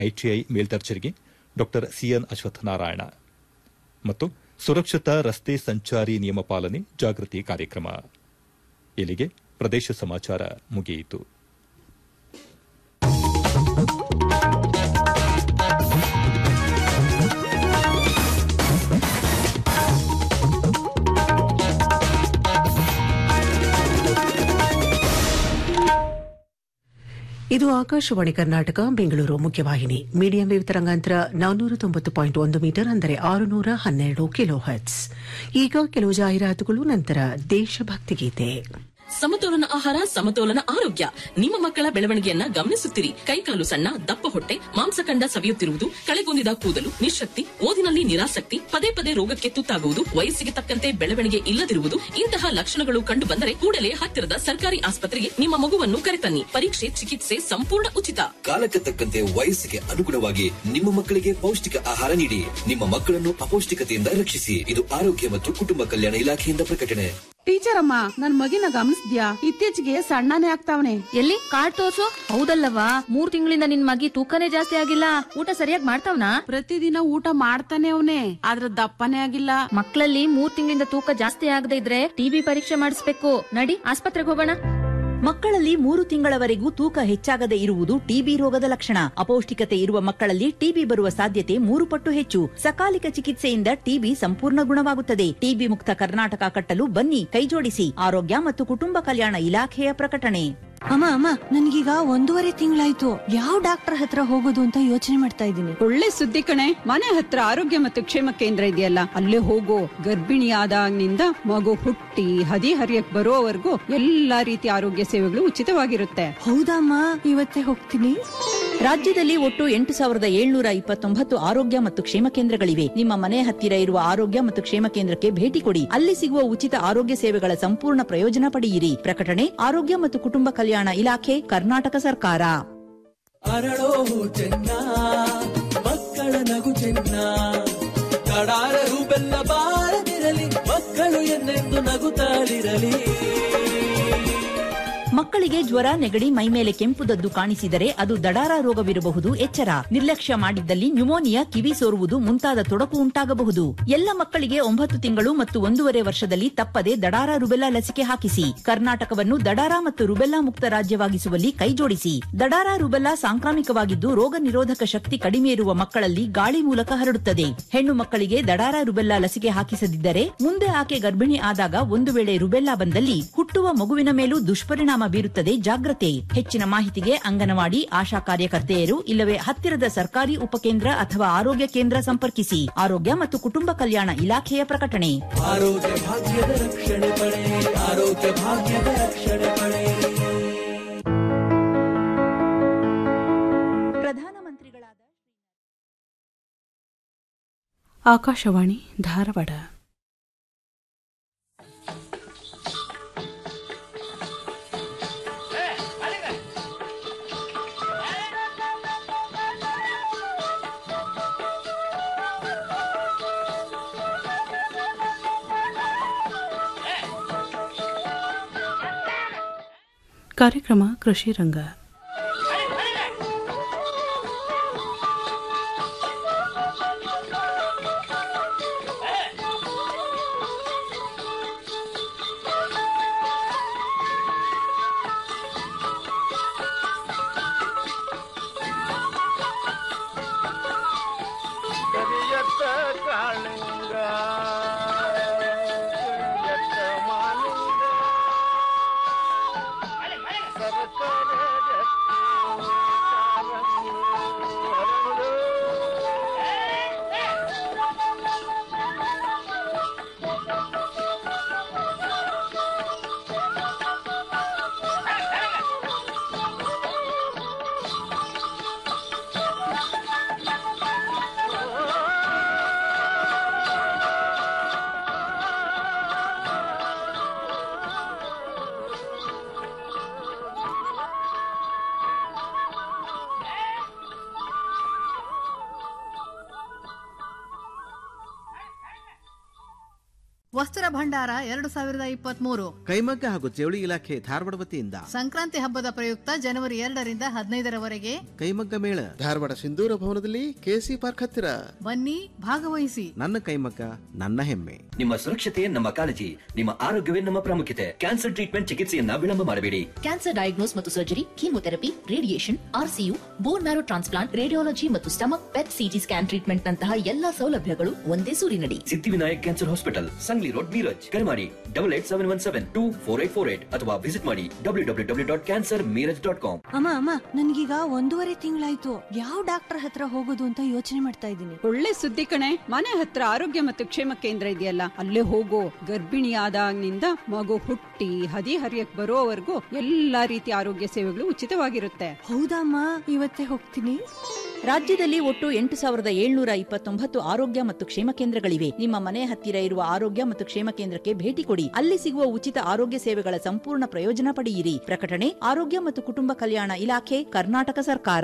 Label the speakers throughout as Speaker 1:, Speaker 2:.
Speaker 1: ITI ಮೇಲ್ದರ್ಜೆಗೆ ಡಾ CN Ashwathnarayan ಮತ್ತು ಸುರಕ್ಷಿತ ರಸ್ತೆ ಸಂಚಾರಿ ನಿಯಮ ಪಾಲನೆ ಜಾಗೃತಿ ಕಾರ್ಯಕ್ರಮ ಇಲ್ಲಿಗೆ ಪ್ರದೇಶ ಸಮಾಚಾರ ಮುಗಿಯಿತು
Speaker 2: ಇದು ಆಕಾಶವಾಣಿ ಕರ್ನಾಟಕ ಬೆಂಗಳೂರು ಮುಖ್ಯವಾಹಿನಿ ಮೀಡಿಯಂ ವೇವ್ ತರಂಗಾಂತರ ನಾನ್ನೂರ ತೊಂಬತ್ತು ಪಾಯಿಂಟ್ ಒಂದು ಮೀಟರ್ ಅಂದರೆ ಆರುನೂರ ಹನ್ನೆರಡು ಕಿಲೋ ಹರ್ಟ್ಸ್ ಈಗ ಕೆಲವು ಜಾಹೀರಾತುಗಳು ನಂತರ ದೇಶಭಕ್ತಿ ಗೀತೆ
Speaker 3: ಸಮತೋಲನ ಆಹಾರ ಸಮತೋಲನ ಆರೋಗ್ಯ ನಿಮ್ಮ ಮಕ್ಕಳ ಬೆಳವಣಿಗೆಯನ್ನ ಗಮನಿಸುತ್ತಿರಿ ಕೈಕಾಲು ಸಣ್ಣ ದಪ್ಪ ಹೊಟ್ಟೆ ಮಾಂಸಖಂಡ ಸವಿಯುತ್ತಿರುವುದು ಕಳೆಗುಂದಿದ ಕೂದಲು ನಿಶಕ್ತಿ ಓದಿನಲ್ಲಿ ನಿರಾಸಕ್ತಿ ಪದೇ ಪದೇ ರೋಗಕ್ಕೆ ತುತ್ತಾಗುವುದು ವಯಸ್ಸಿಗೆ ತಕ್ಕಂತೆ ಬೆಳವಣಿಗೆ ಇಲ್ಲದಿರುವುದು ಇಂತಹ ಲಕ್ಷಣಗಳು ಕಂಡು ಬಂದರೆ ಕೂಡಲೇ ಹತ್ತಿರದ ಸರ್ಕಾರಿ ಆಸ್ಪತ್ರೆಗೆ ನಿಮ್ಮ ಮಗುವನ್ನು ಕರೆತನ್ನಿ ಪರೀಕ್ಷೆ ಚಿಕಿತ್ಸೆ ಸಂಪೂರ್ಣ ಉಚಿತ
Speaker 4: ಕಾಲಕ್ಕೆ ತಕ್ಕಂತೆ ವಯಸ್ಸಿಗೆ ಅನುಗುಣವಾಗಿ ನಿಮ್ಮ ಮಕ್ಕಳಿಗೆ ಪೌಷ್ಟಿಕ ಆಹಾರ ನೀಡಿ ನಿಮ್ಮ ಮಕ್ಕಳನ್ನು ಅಪೌಷ್ಟಿಕತೆಯಿಂದ ರಕ್ಷಿಸಿ ಇದು ಆರೋಗ್ಯ ಮತ್ತು ಕುಟುಂಬ ಕಲ್ಯಾಣ ಇಲಾಖೆಯಿಂದ ಪ್ರಕಟಣೆ
Speaker 5: ಟೀಚರ್ ಅಮ್ಮ ನನ್ ಮಗಿನ ಗಮನಿಸ್ದ್ಯಾ ಇತ್ತೀಚೆಗೆ ಸಣ್ಣನೇ ಆಗ್ತಾವನೆ
Speaker 6: ಎಲ್ಲಿ ಕಾರ್ಡ್ ತೋರ್ಸು ಹೌದಲ್ಲವಾ ಮೂರ್ ತಿಂಗಳಿಂದ ನಿನ್ ಮಗಿ ತೂಕನೇ ಜಾಸ್ತಿ ಆಗಿಲ್ಲ ಊಟ ಸರಿಯಾಗಿ ಮಾಡ್ತಾವ್ನಾ
Speaker 5: ಪ್ರತಿದಿನ ಊಟ ಮಾಡ್ತಾನೆ ಅವನೇ ಆದ್ರ ದಪ್ಪನೇ ಆಗಿಲ್ಲ
Speaker 6: ಮಕ್ಕಳಲ್ಲಿ ಮೂರ್ ತಿಂಗಳಿಂದ ತೂಕ ಜಾಸ್ತಿ ಆಗದೆ ಇದ್ರೆ ಟಿಬಿ ಪರೀಕ್ಷೆ ಮಾಡಿಸ್ಬೇಕು ನಡಿ ಆಸ್ಪತ್ರೆಗೆ ಹೋಗೋಣ
Speaker 7: ಮಕ್ಕಳಲ್ಲಿ ಮೂರು ತಿಂಗಳವರೆಗೂ ತೂಕ ಹೆಚ್ಚಾಗದೆ ಇರುವುದು ಟಿಬಿ ರೋಗದ ಲಕ್ಷಣ ಅಪೌಷ್ಟಿಕತೆ ಇರುವ ಮಕ್ಕಳಲ್ಲಿ ಟಿಬಿ ಬರುವ ಸಾಧ್ಯತೆ ಮೂರು ಪಟ್ಟು ಹೆಚ್ಚು ಸಕಾಲಿಕ ಚಿಕಿತ್ಸೆಯಿಂದ ಟಿಬಿ ಸಂಪೂರ್ಣ ಗುಣವಾಗುತ್ತದೆ ಟಿಬಿ ಮುಕ್ತ ಕರ್ನಾಟಕ ಕಟ್ಟಲು ಬನ್ನಿ ಕೈಜೋಡಿಸಿ ಆರೋಗ್ಯ ಮತ್ತು ಕುಟುಂಬ ಕಲ್ಯಾಣ ಇಲಾಖೆಯ ಪ್ರಕಟಣೆ
Speaker 8: ಅಮ್ಮ ಅಮ್ಮ ನನ್ಗೀಗ ಒಂದೂವರೆ ತಿಂಗಳಾಯ್ತು ಯಾವ ಡಾಕ್ಟರ್ ಹತ್ರ ಹೋಗೋದು ಅಂತ ಯೋಚನೆ ಮಾಡ್ತಾ ಇದ್ದೀನಿ
Speaker 5: ಒಳ್ಳೆ ಸುದ್ದಿ ಕಣೆ ಮನೆ ಹತ್ರ ಆರೋಗ್ಯ ಮತ್ತು ಕ್ಷೇಮ ಕೇಂದ್ರ ಇದೆಯಲ್ಲ ಅಲ್ಲೇ ಹೋಗೋ ಗರ್ಭಿಣಿ ಆದಾಗಿನಿಂದ ಮಗು ಹುಟ್ಟಿ ಹದಿ ಹರಿಯಕ್ ಬರೋವರೆಗೂ ಎಲ್ಲಾ ರೀತಿಯ ಆರೋಗ್ಯ ಸೇವೆಗಳು ಉಚಿತವಾಗಿರುತ್ತೆ
Speaker 8: ಹೌದಮ್ಮ ಇವತ್ತೇ ಹೋಗ್ತೀನಿ
Speaker 7: ರಾಜ್ಯದಲ್ಲಿ ಒಟ್ಟು ಎಂಟು ಸಾವಿರದ ಏಳ್ನೂರ ಇಪ್ಪತ್ತೊಂಬತ್ತು ಆರೋಗ್ಯ ಮತ್ತು ಕ್ಷೇಮ ಕೇಂದ್ರಗಳಿವೆ ನಿಮ್ಮ ಮನೆ ಹತ್ತಿರ ಇರುವ ಆರೋಗ್ಯ ಮತ್ತು ಕ್ಷೇಮ ಕೇಂದ್ರಕ್ಕೆ ಭೇಟಿ ಕೊಡಿ ಅಲ್ಲಿ ಸಿಗುವ ಉಚಿತ ಆರೋಗ್ಯ ಸೇವೆಗಳ ಸಂಪೂರ್ಣ ಪ್ರಯೋಜನ ಪಡೆಯಿರಿ ಪ್ರಕಟಣೆ ಆರೋಗ್ಯ ಮತ್ತು ಕುಟುಂಬ ಕಲ್ಯಾಣ ಇಲಾಖೆ ಕರ್ನಾಟಕ ಸರ್ಕಾರ
Speaker 9: ಅರಳೋ ಚೆನ್ನ ಮಕ್ಕಳ ನಗು ಚೆನ್ನ ಕಡಾರರು ಬೆಲ್ಲ ಬಾರದಿರಲಿ ಮಕ್ಕಳು ಎನ್ನೆಂದು ನಗುತ್ತಾಳಿರಲಿ
Speaker 7: ಮಕ್ಕಳಿಗೆ ಜ್ವರ ನೆಗಡಿ ಮೈಮೇಲೆ ಕೆಂಪುದದ್ದು ಕಾಣಿಸಿದರೆ ಅದು ದಡಾರ ರೋಗವಿರಬಹುದು ಎಚ್ಚರ ನಿರ್ಲಕ್ಷ್ಯ ಮಾಡಿದ್ದಲ್ಲಿ ನ್ಯುಮೋನಿಯಾ ಕಿವಿ ಸೋರುವುದು ಮುಂತಾದ ತೊಡಕು ಉಂಟಾಗಬಹುದು ಎಲ್ಲ ಮಕ್ಕಳಿಗೆ ಒಂಬತ್ತು ತಿಂಗಳು ಮತ್ತು ಒಂದೂವರೆ ವರ್ಷದಲ್ಲಿ ತಪ್ಪದೆ ದಡಾರ ರುಬೆಲ್ಲಾ ಲಸಿಕೆ ಹಾಕಿಸಿ ಕರ್ನಾಟಕವನ್ನು ದಡಾರ ಮತ್ತು ರುಬೆಲ್ಲಾ ಮುಕ್ತ ರಾಜ್ಯವಾಗಿಸುವಲ್ಲಿ ಕೈಜೋಡಿಸಿ ದಡಾರ ರುಬೆಲ್ಲಾ ಸಾಂಕ್ರಾಮಿಕವಾಗಿದ್ದು ರೋಗ ನಿರೋಧಕ ಶಕ್ತಿ ಕಡಿಮೆ ಇರುವ ಮಕ್ಕಳಲ್ಲಿ ಗಾಳಿ ಮೂಲಕ ಹರಡುತ್ತದೆ ಹೆಣ್ಣು ಮಕ್ಕಳಿಗೆ ದಡಾರ ರುಬೆಲ್ಲಾ ಲಸಿಕೆ ಹಾಕಿಸದಿದ್ದರೆ ಮುಂದೆ ಆಕೆ ಗರ್ಭಿಣಿ ಆದಾಗ ಒಂದು ವೇಳೆ ರುಬೆಲ್ಲಾ ಬಂದಲ್ಲಿ ಹುಟ್ಟುವ ಮಗುವಿನ ಮೇಲೂ ದುಷ್ಪರಿಣಾಮ ಬೀರುತ್ತದೆ ಜಾಗ್ರತೆ ಹೆಚ್ಚಿನ ಮಾಹಿತಿಗೆ ಅಂಗನವಾಡಿ ಆಶಾ ಕಾರ್ಯಕರ್ತೆಯರು ಇಲ್ಲವೇ ಹತ್ತಿರದ ಸರ್ಕಾರಿ ಉಪಕೇಂದ್ರ ಅಥವಾ ಆರೋಗ್ಯ ಕೇಂದ್ರ ಸಂಪರ್ಕಿಸಿ ಆರೋಗ್ಯ ಮತ್ತು ಕುಟುಂಬ ಕಲ್ಯಾಣ ಇಲಾಖೆಯ ಪ್ರಕಟಣೆ
Speaker 9: ಆರೋಗ್ಯ ಭಾಗ್ಯದ ರಕ್ಷಣೆ ಪಡೆ ಆರೋಗ್ಯ ಭಾಗ್ಯದ ರಕ್ಷಣೆ ಪಡೆ
Speaker 7: ಪ್ರಧಾನಮಂತ್ರಿಗಳಾದ
Speaker 10: ಆಕಾಶವಾಣಿ ಧಾರವಾಡ ಕಾರ್ಯಕ್ರಮ ಕೃಷಿ ರಂಗ
Speaker 11: ಕರಿಯತ್ತ ಕಾಳಿಂಗ ಕರಿಯತ್ತ ಮಾಲಿಂಗ ಸರಕಾರ
Speaker 12: ವಸ್ತ್ರ ಭಂಡಾರ ಎರಡು ಸಾವಿರದ ಇಪ್ಪತ್ಮೂರು
Speaker 13: ಕೈಮಗ್ಗ ಹಾಗೂ ಜವಳಿ ಇಲಾಖೆ ಧಾರವಾಡ ವತಿಯಿಂದ
Speaker 12: ಸಂಕ್ರಾಂತಿ ಹಬ್ಬದ ಪ್ರಯುಕ್ತ ಜನವರಿ ಎರಡರಿಂದ ಹದಿನೈದರವರೆಗೆ
Speaker 13: ಕೈಮಗ್ಗ ಮೇಳ ಧಾರವಾಡ ಸಿಂಧೂರ ಭವನದಲ್ಲಿ ಕೆಸಿ ಪಾರ್ಕ್ ಹತ್ತಿರ
Speaker 12: ಬನ್ನಿ ಭಾಗವಹಿಸಿ
Speaker 13: ನನ್ನ ಕೈಮಗ್ಗ ನನ್ನ ಹೆಮ್ಮೆ
Speaker 4: ನಿಮ್ಮ ಸುರಕ್ಷತೆ ನಮ್ಮ ಕಾಳಜಿ ನಿಮ್ಮ ಆರೋಗ್ಯವೇ ನಮ್ಮ ಪ್ರಾಮುಖ್ಯತೆ ಕ್ಯಾನ್ಸರ್ ಟ್ರೀಟ್ಮೆಂಟ್ ಚಿಕಿತ್ಸೆಯನ್ನ ವಿಳಂಬ ಮಾಡಬೇಡಿ
Speaker 14: ಕ್ಯಾನ್ಸರ್ ಡಯಾಗ್ನೋಸ್ ಮತ್ತು surgery chemotherapy radiation RCU bone marrow transplant radiology ಮತ್ತು stomach PET CT scan treatment ನಂತಹ ಎಲ್ಲಾ ಸೌಲಭ್ಯಗಳು ಒಂದೇ ಸೂರಿನಡಿ
Speaker 4: Siddhivinayak cancer hospital Sangli road Miraj ಕರೆ ಮಾಡಿ double eight seven one seven two four eight four eight ಅಥವಾ ವಿಸಿಟ್ ಮಾಡಿ W W W dot cancer Miraj dot com
Speaker 8: ಅಮ್ಮ ಅಮ್ಮ ನನ್ಗೀಗ ಒಂದೂವರೆ ತಿಂಗಳಾಯ್ತು ಯಾವ ಡಾಕ್ಟರ್ ಹತ್ರ ಹೋಗೋದು ಅಂತ ಯೋಚನೆ ಮಾಡ್ತಾ ಇದ್ದೀನಿ
Speaker 5: ಒಳ್ಳೆ ಸುದ್ದಿ ಕಣೆ ಮನೆ ಹತ್ರ ಆರೋಗ್ಯ ಮತ್ತು ಕ್ಷೇಮ ಕೇಂದ್ರ ಇದೆಯಲ್ಲ ಅಲ್ಲೇ ಹೋಗೋ ಗರ್ಭಿಣಿಯಾದಾಗಿನಿಂದ ಮಗು ಹುಟ್ಟಿ ಹದಿ ಹರಿಯಕ್ ಬರೋವರೆಗೂ ಎಲ್ಲಾ ರೀತಿಯ ಆರೋಗ್ಯ ಸೇವೆಗಳು ಉಚಿತವಾಗಿರುತ್ತೆ
Speaker 8: ಹೌದಮ್ಮ ಇವತ್ತೇ ಹೋಗ್ತೀನಿ
Speaker 7: ರಾಜ್ಯದಲ್ಲಿ ಒಟ್ಟು ಎಂಟು ಸಾವಿರದ ಏಳ್ನೂರ ಇಪ್ಪತ್ತೊಂಬತ್ತು ಆರೋಗ್ಯ ಮತ್ತು ಕ್ಷೇಮ ಕೇಂದ್ರಗಳಿವೆ ನಿಮ್ಮ ಮನೆ ಹತ್ತಿರ ಇರುವ ಆರೋಗ್ಯ ಮತ್ತು ಕ್ಷೇಮ ಕೇಂದ್ರಕ್ಕೆ ಭೇಟಿ ಕೊಡಿ ಅಲ್ಲಿ ಸಿಗುವ ಉಚಿತ ಆರೋಗ್ಯ ಸೇವೆಗಳ ಸಂಪೂರ್ಣ ಪ್ರಯೋಜನ ಪಡೆಯಿರಿ ಪ್ರಕಟಣೆ ಆರೋಗ್ಯ ಮತ್ತು ಕುಟುಂಬ ಕಲ್ಯಾಣ ಇಲಾಖೆ ಕರ್ನಾಟಕ ಸರ್ಕಾರ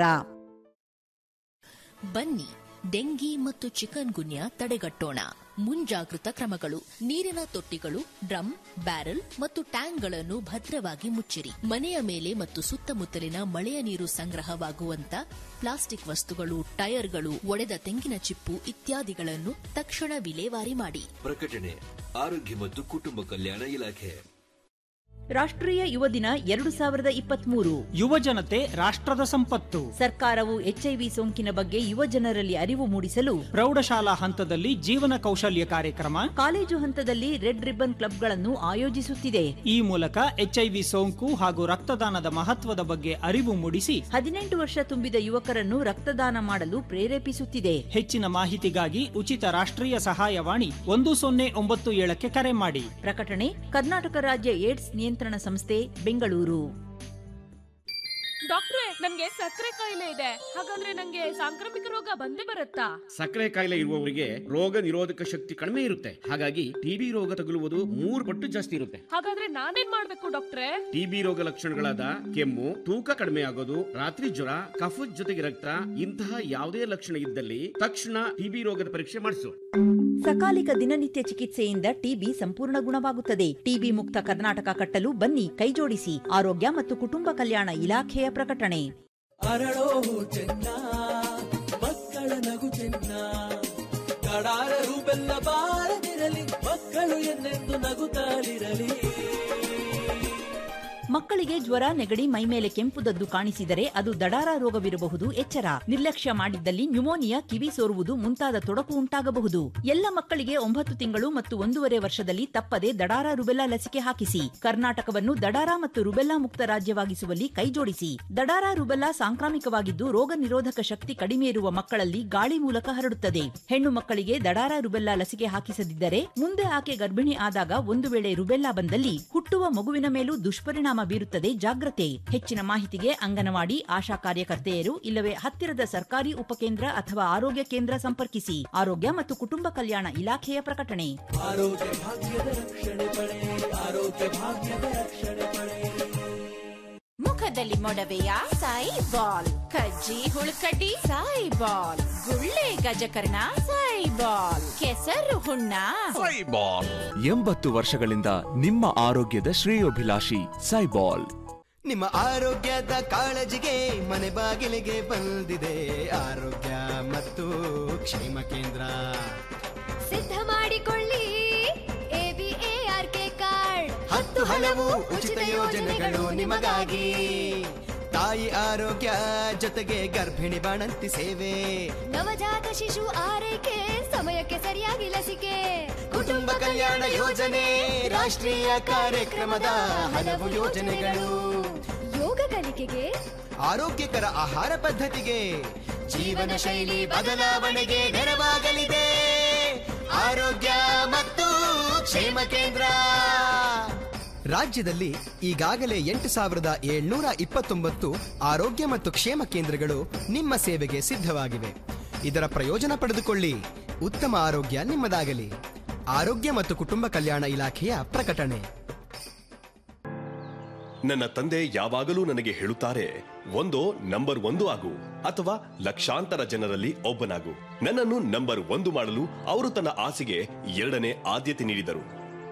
Speaker 14: ಬನ್ನಿ ಡೆಂಗಿ ಮತ್ತು ಚಿಕನ್ ಗುನ್ಯಾ ತಡೆಗಟ್ಟೋಣ ಮುಂಜಾಗೃತ ಕ್ರಮಗಳು ನೀರಿನ ತೊಟ್ಟಿಗಳು ಡ್ರಮ್ ಬ್ಯಾರೆಲ್ ಮತ್ತು ಟ್ಯಾಂಕ್ಗಳನ್ನು ಭದ್ರವಾಗಿ ಮುಚ್ಚಿರಿ ಮನೆಯ ಮೇಲೆ ಮತ್ತು ಸುತ್ತಮುತ್ತಲಿನ ಮಳೆಯ ನೀರು ಸಂಗ್ರಹವಾಗುವಂತ ಪ್ಲಾಸ್ಟಿಕ್ ವಸ್ತುಗಳು ಟೈರ್ಗಳು ಒಡೆದ ತೆಂಗಿನ ಚಿಪ್ಪು ಇತ್ಯಾದಿಗಳನ್ನು ತಕ್ಷಣ ವಿಲೇವಾರಿ ಮಾಡಿ
Speaker 4: ಪ್ರಕಟಣೆ ಆರೋಗ್ಯ ಮತ್ತು ಕುಟುಂಬ ಕಲ್ಯಾಣ ಇಲಾಖೆ
Speaker 7: ರಾಷ್ಟ್ರೀಯ ಯುವ ದಿನ ಎರಡು ಸಾವಿರದ ಇಪ್ಪತ್ಮೂರು
Speaker 15: ಯುವ ಜನತೆ ರಾಷ್ಟ್ರದ ಸಂಪತ್ತು
Speaker 7: ಸರ್ಕಾರವು ಎಚ್ಐವಿ ಸೋಂಕಿನ ಬಗ್ಗೆ ಯುವ ಜನರಲ್ಲಿ ಅರಿವು ಮೂಡಿಸಲು
Speaker 15: ಪ್ರೌಢಶಾಲಾ ಹಂತದಲ್ಲಿ ಜೀವನ ಕೌಶಲ್ಯ ಕಾರ್ಯಕ್ರಮ
Speaker 7: ಕಾಲೇಜು ಹಂತದಲ್ಲಿ ರೆಡ್ ರಿಬ್ಬನ್ ಕ್ಲಬ್ಗಳನ್ನು ಆಯೋಜಿಸುತ್ತಿದೆ
Speaker 15: ಈ ಮೂಲಕ ಎಚ್ಐವಿ ಸೋಂಕು ಹಾಗೂ ರಕ್ತದಾನದ ಮಹತ್ವದ ಬಗ್ಗೆ ಅರಿವು ಮೂಡಿಸಿ
Speaker 7: ಹದಿನೆಂಟು ವರ್ಷ ತುಂಬಿದ ಯುವಕರನ್ನು ರಕ್ತದಾನ ಮಾಡಲು ಪ್ರೇರೇಪಿಸುತ್ತಿದೆ
Speaker 15: ಹೆಚ್ಚಿನ ಮಾಹಿತಿಗಾಗಿ ಉಚಿತ ರಾಷ್ಟ್ರೀಯ ಸಹಾಯವಾಣಿ ಒಂದು ಸೊನ್ನೆ ಒಂಬತ್ತು ಏಳಕ್ಕೆ ಕರೆ ಮಾಡಿ
Speaker 7: ಪ್ರಕಟಣೆ ಕರ್ನಾಟಕ ರಾಜ್ಯ ಏಡ್ಸ್ ನಿಯಂತ್ರಣ ಸಂಸ್ಥೆ ಬೆಂಗಳೂರು
Speaker 16: ಡಾಕ್ಟ್ರೆ ನನ್ಗೆ ಸಕ್ಕರೆ ಕಾಯಿಲೆ ಇದೆ ಹಾಗಾದ್ರೆ ನಂಗೆ ಸಾಂಕ್ರಾಮಿಕ ರೋಗ ಬಂದೇ ಬರುತ್ತಾ
Speaker 17: ಸಕ್ಕರೆ ಕಾಯಿಲೆ ಇರುವವರಿಗೆ ರೋಗ ನಿರೋಧಕ ಶಕ್ತಿ ಕಡಿಮೆ ಇರುತ್ತೆ ಹಾಗಾಗಿ ಟಿಬಿ ರೋಗ ತಗುಲುವುದು ಮೂರು ಪಟ್ಟು ಜಾಸ್ತಿ ಇರುತ್ತೆ
Speaker 16: ಹಾಗಾದ್ರೆ ನಾನೇನ್ ಮಾಡ್ಬೇಕು ಡಾಕ್ಟ್ರೆ
Speaker 17: ಟಿಬಿ ರೋಗ ಲಕ್ಷಣಗಳಾದ ಕೆಮ್ಮು ತೂಕ ಕಡಿಮೆ ಆಗೋದು ರಾತ್ರಿ ಜ್ವರ ಕಫದ ಜೊತೆಗೆ ರಕ್ತ ಇಂತಹ ಯಾವುದೇ ಲಕ್ಷಣ ಇದ್ದಲ್ಲಿ ತಕ್ಷಣ ಟಿಬಿ ರೋಗದ ಪರೀಕ್ಷೆ ಮಾಡಿಸು
Speaker 7: ಸಕಾಲಿಕ ದಿನನಿತ್ಯ ಚಿಕಿತ್ಸೆಯಿಂದ ಟಿಬಿ ಸಂಪೂರ್ಣ ಗುಣವಾಗುತ್ತದೆ ಟಿಬಿ ಮುಕ್ತ ಕರ್ನಾಟಕ ಕಟ್ಟಲು ಬನ್ನಿ ಕೈಜೋಡಿಸಿ ಆರೋಗ್ಯ ಮತ್ತು ಕುಟುಂಬ ಕಲ್ಯಾಣ ಇಲಾಖೆಯ ಪ್ರಕಟಣೆ
Speaker 9: ಅರಳೋ ಚೆನ್ನ ಮಕ್ಕಳ ನಗು ಚೆನ್ನ ಕಡಾರರು ಬೆಲ್ಲ ಬಾರದಿರಲಿ ಮಕ್ಕಳು ಎನ್ನೆಂದು ನಗುತ್ತಾಲಿರಲಿ
Speaker 7: ಮಕ್ಕಳಿಗೆ ಜ್ವರ ನೆಗಡಿ ಮೈಮೇಲೆ ಕೆಂಪುದದ್ದು ಕಾಣಿಸಿದರೆ ಅದು ದಡಾರ ರೋಗವಿರಬಹುದು ಎಚ್ಚರ ನಿರ್ಲಕ್ಷ್ಯ ಮಾಡಿದ್ದಲ್ಲಿ ನ್ಯುಮೋನಿಯಾ ಕಿವಿ ಸೋರುವುದು ಮುಂತಾದ ತೊಡಕು ಉಂಟಾಗಬಹುದು ಎಲ್ಲ ಮಕ್ಕಳಿಗೆ ಒಂಬತ್ತು ತಿಂಗಳು ಮತ್ತು ಒಂದೂವರೆ ವರ್ಷದಲ್ಲಿ ತಪ್ಪದೆ ದಡಾರ ರುಬೆಲ್ಲಾ ಲಸಿಕೆ ಹಾಕಿಸಿ ಕರ್ನಾಟಕವನ್ನು ದಡಾರ ಮತ್ತು ರುಬೆಲ್ಲಾ ಮುಕ್ತ ರಾಜ್ಯವಾಗಿಸುವಲ್ಲಿ ಕೈಜೋಡಿಸಿ ದಡಾರ ರುಬೆಲ್ಲಾ ಸಾಂಕ್ರಾಮಿಕವಾಗಿದ್ದು ರೋಗ ನಿರೋಧಕ ಶಕ್ತಿ ಕಡಿಮೆ ಇರುವ ಮಕ್ಕಳಲ್ಲಿ ಗಾಳಿ ಮೂಲಕ ಹರಡುತ್ತದೆ ಹೆಣ್ಣು ಮಕ್ಕಳಿಗೆ ದಡಾರ ರುಬೆಲ್ಲಾ ಲಸಿಕೆ ಹಾಕಿಸದಿದ್ದರೆ ಮುಂದೆ ಆಕೆ ಗರ್ಭಿಣಿ ಆದಾಗ ಒಂದು ವೇಳೆ ರುಬೆಲ್ಲಾ ಬಂದಲ್ಲಿ ಹುಟ್ಟುವ ಮಗುವಿನ ಮೇಲೂ ದುಷ್ಪರಿಣಾಮ ಬೀರುತ್ತದೆ ಜಾಗ್ರತೆ ಹೆಚ್ಚಿನ ಮಾಹಿತಿಗೆ ಅಂಗನವಾಡಿ ಆಶಾ ಕಾರ್ಯಕರ್ತೆಯರು ಇಲ್ಲವೇ ಹತ್ತಿರದ ಸರ್ಕಾರಿ ಉಪಕೇಂದ್ರ ಅಥವಾ ಆರೋಗ್ಯ ಕೇಂದ್ರ ಸಂಪರ್ಕಿಸಿ ಆರೋಗ್ಯ ಮತ್ತು ಕುಟುಂಬ ಕಲ್ಯಾಣ ಇಲಾಖೆಯ ಪ್ರಕಟಣೆ
Speaker 9: ಆರೋಗ್ಯ ಭಾಗ್ಯದ ರಕ್ಷಣೆ ಪಡೆ ಆರೋಗ್ಯ ಭಾಗ್ಯದ ರಕ್ಷಣೆ ಪಡೆ
Speaker 18: ಮುಖದಲ್ಲಿ ಮೊಡವೆಯ ಸಾಯಿ ಬಾಲ್ ಕಜ್ಜಿ ಹುಳುಕಡ್ಡಿ ಸಾಯಿ ಬಾಲ್ ಗುಳ್ಳೆ ಗಜಕರ್ಣ ಸಾಯಿ ಬಾಲ್ ಕೆಸರು ಹುಣ್ಣ
Speaker 19: ಎಂಬತ್ತು ವರ್ಷಗಳಿಂದ ನಿಮ್ಮ ಆರೋಗ್ಯದ ಶ್ರೇಯೋಭಿಲಾಷಿ ಸೈಬಾಲ್
Speaker 20: ನಿಮ್ಮ ಆರೋಗ್ಯದ ಕಾಳಜಿಗೆ ಮನೆ ಬಾಗಿಲಿಗೆ ಬಂದಿದೆ ಆರೋಗ್ಯ ಮತ್ತು ಕ್ಷೇಮ ಕೇಂದ್ರ
Speaker 21: ಸಿದ್ಧ ಮಾಡಿಕೊಳ್ಳಿ ಎಬಿಎಆರ್ಕೆ ಕಾರ್ಡ್
Speaker 20: ಹತ್ತು ಹಲವು ಉಚಿತ ಯೋಜನೆಗಳು ನಿಮಗಾಗಿ ತಾಯಿ ಆರೋಗ್ಯ ಜೊತೆಗೆ ಗರ್ಭಿಣಿ ಬಾಣಂತಿ ಸೇವೆ
Speaker 21: ನವಜಾತ ಶಿಶು ಆರೈಕೆ ಸಮಯಕ್ಕೆ ಸರಿಯಾಗಿ ಲಸಿಕೆ
Speaker 20: ಕುಟುಂಬ ಕಲ್ಯಾಣ ಯೋಜನೆ ರಾಷ್ಟ್ರೀಯ ಕಾರ್ಯಕ್ರಮದ ಹಲವು ಯೋಜನೆಗಳು
Speaker 21: ಯೋಗ ಕಲಿಕೆಗೆ
Speaker 20: ಆರೋಗ್ಯಕರ ಆಹಾರ ಪದ್ಧತಿಗೆ ಜೀವನ ಶೈಲಿ ಬದಲಾವಣೆಗೆ ನೆರವಾಗಲಿದೆ ಆರೋಗ್ಯ ಮತ್ತು ಕ್ಷೇಮ ಕೇಂದ್ರ ರಾಜ್ಯದಲ್ಲಿ ಈಗಾಗಲೇ ಎಂಟು ಸಾವಿರದ ಏಳ್ನೂರ ಇಪ್ಪತ್ತೊಂಬತ್ತು ಆರೋಗ್ಯ ಮತ್ತು ಕ್ಷೇಮ ಕೇಂದ್ರಗಳು ನಿಮ್ಮ ಸೇವೆಗೆ ಸಿದ್ಧವಾಗಿವೆ ಇದರ ಪ್ರಯೋಜನ ಪಡೆದುಕೊಳ್ಳಿ ಉತ್ತಮ ಆರೋಗ್ಯ ನಿಮ್ಮದಾಗಲಿ ಆರೋಗ್ಯ ಮತ್ತು ಕುಟುಂಬ ಕಲ್ಯಾಣ ಇಲಾಖೆಯ ಪ್ರಕಟಣೆ
Speaker 22: ನನ್ನ ತಂದೆ ಯಾವಾಗಲೂ ನನಗೆ ಹೇಳುತ್ತಾರೆ ಒಂದೋ ನಂಬರ್ ಒಂದು ಆಗು ಅಥವಾ ಲಕ್ಷಾಂತರ ಜನರಲ್ಲಿ ಒಬ್ಬನಾಗು ನನ್ನನ್ನು ನಂಬರ್ ಒಂದು ಮಾಡಲು ಅವರು ತನ್ನ ಆಸೆಗೆ ಎರಡನೇ ಆದ್ಯತೆ ನೀಡಿದರು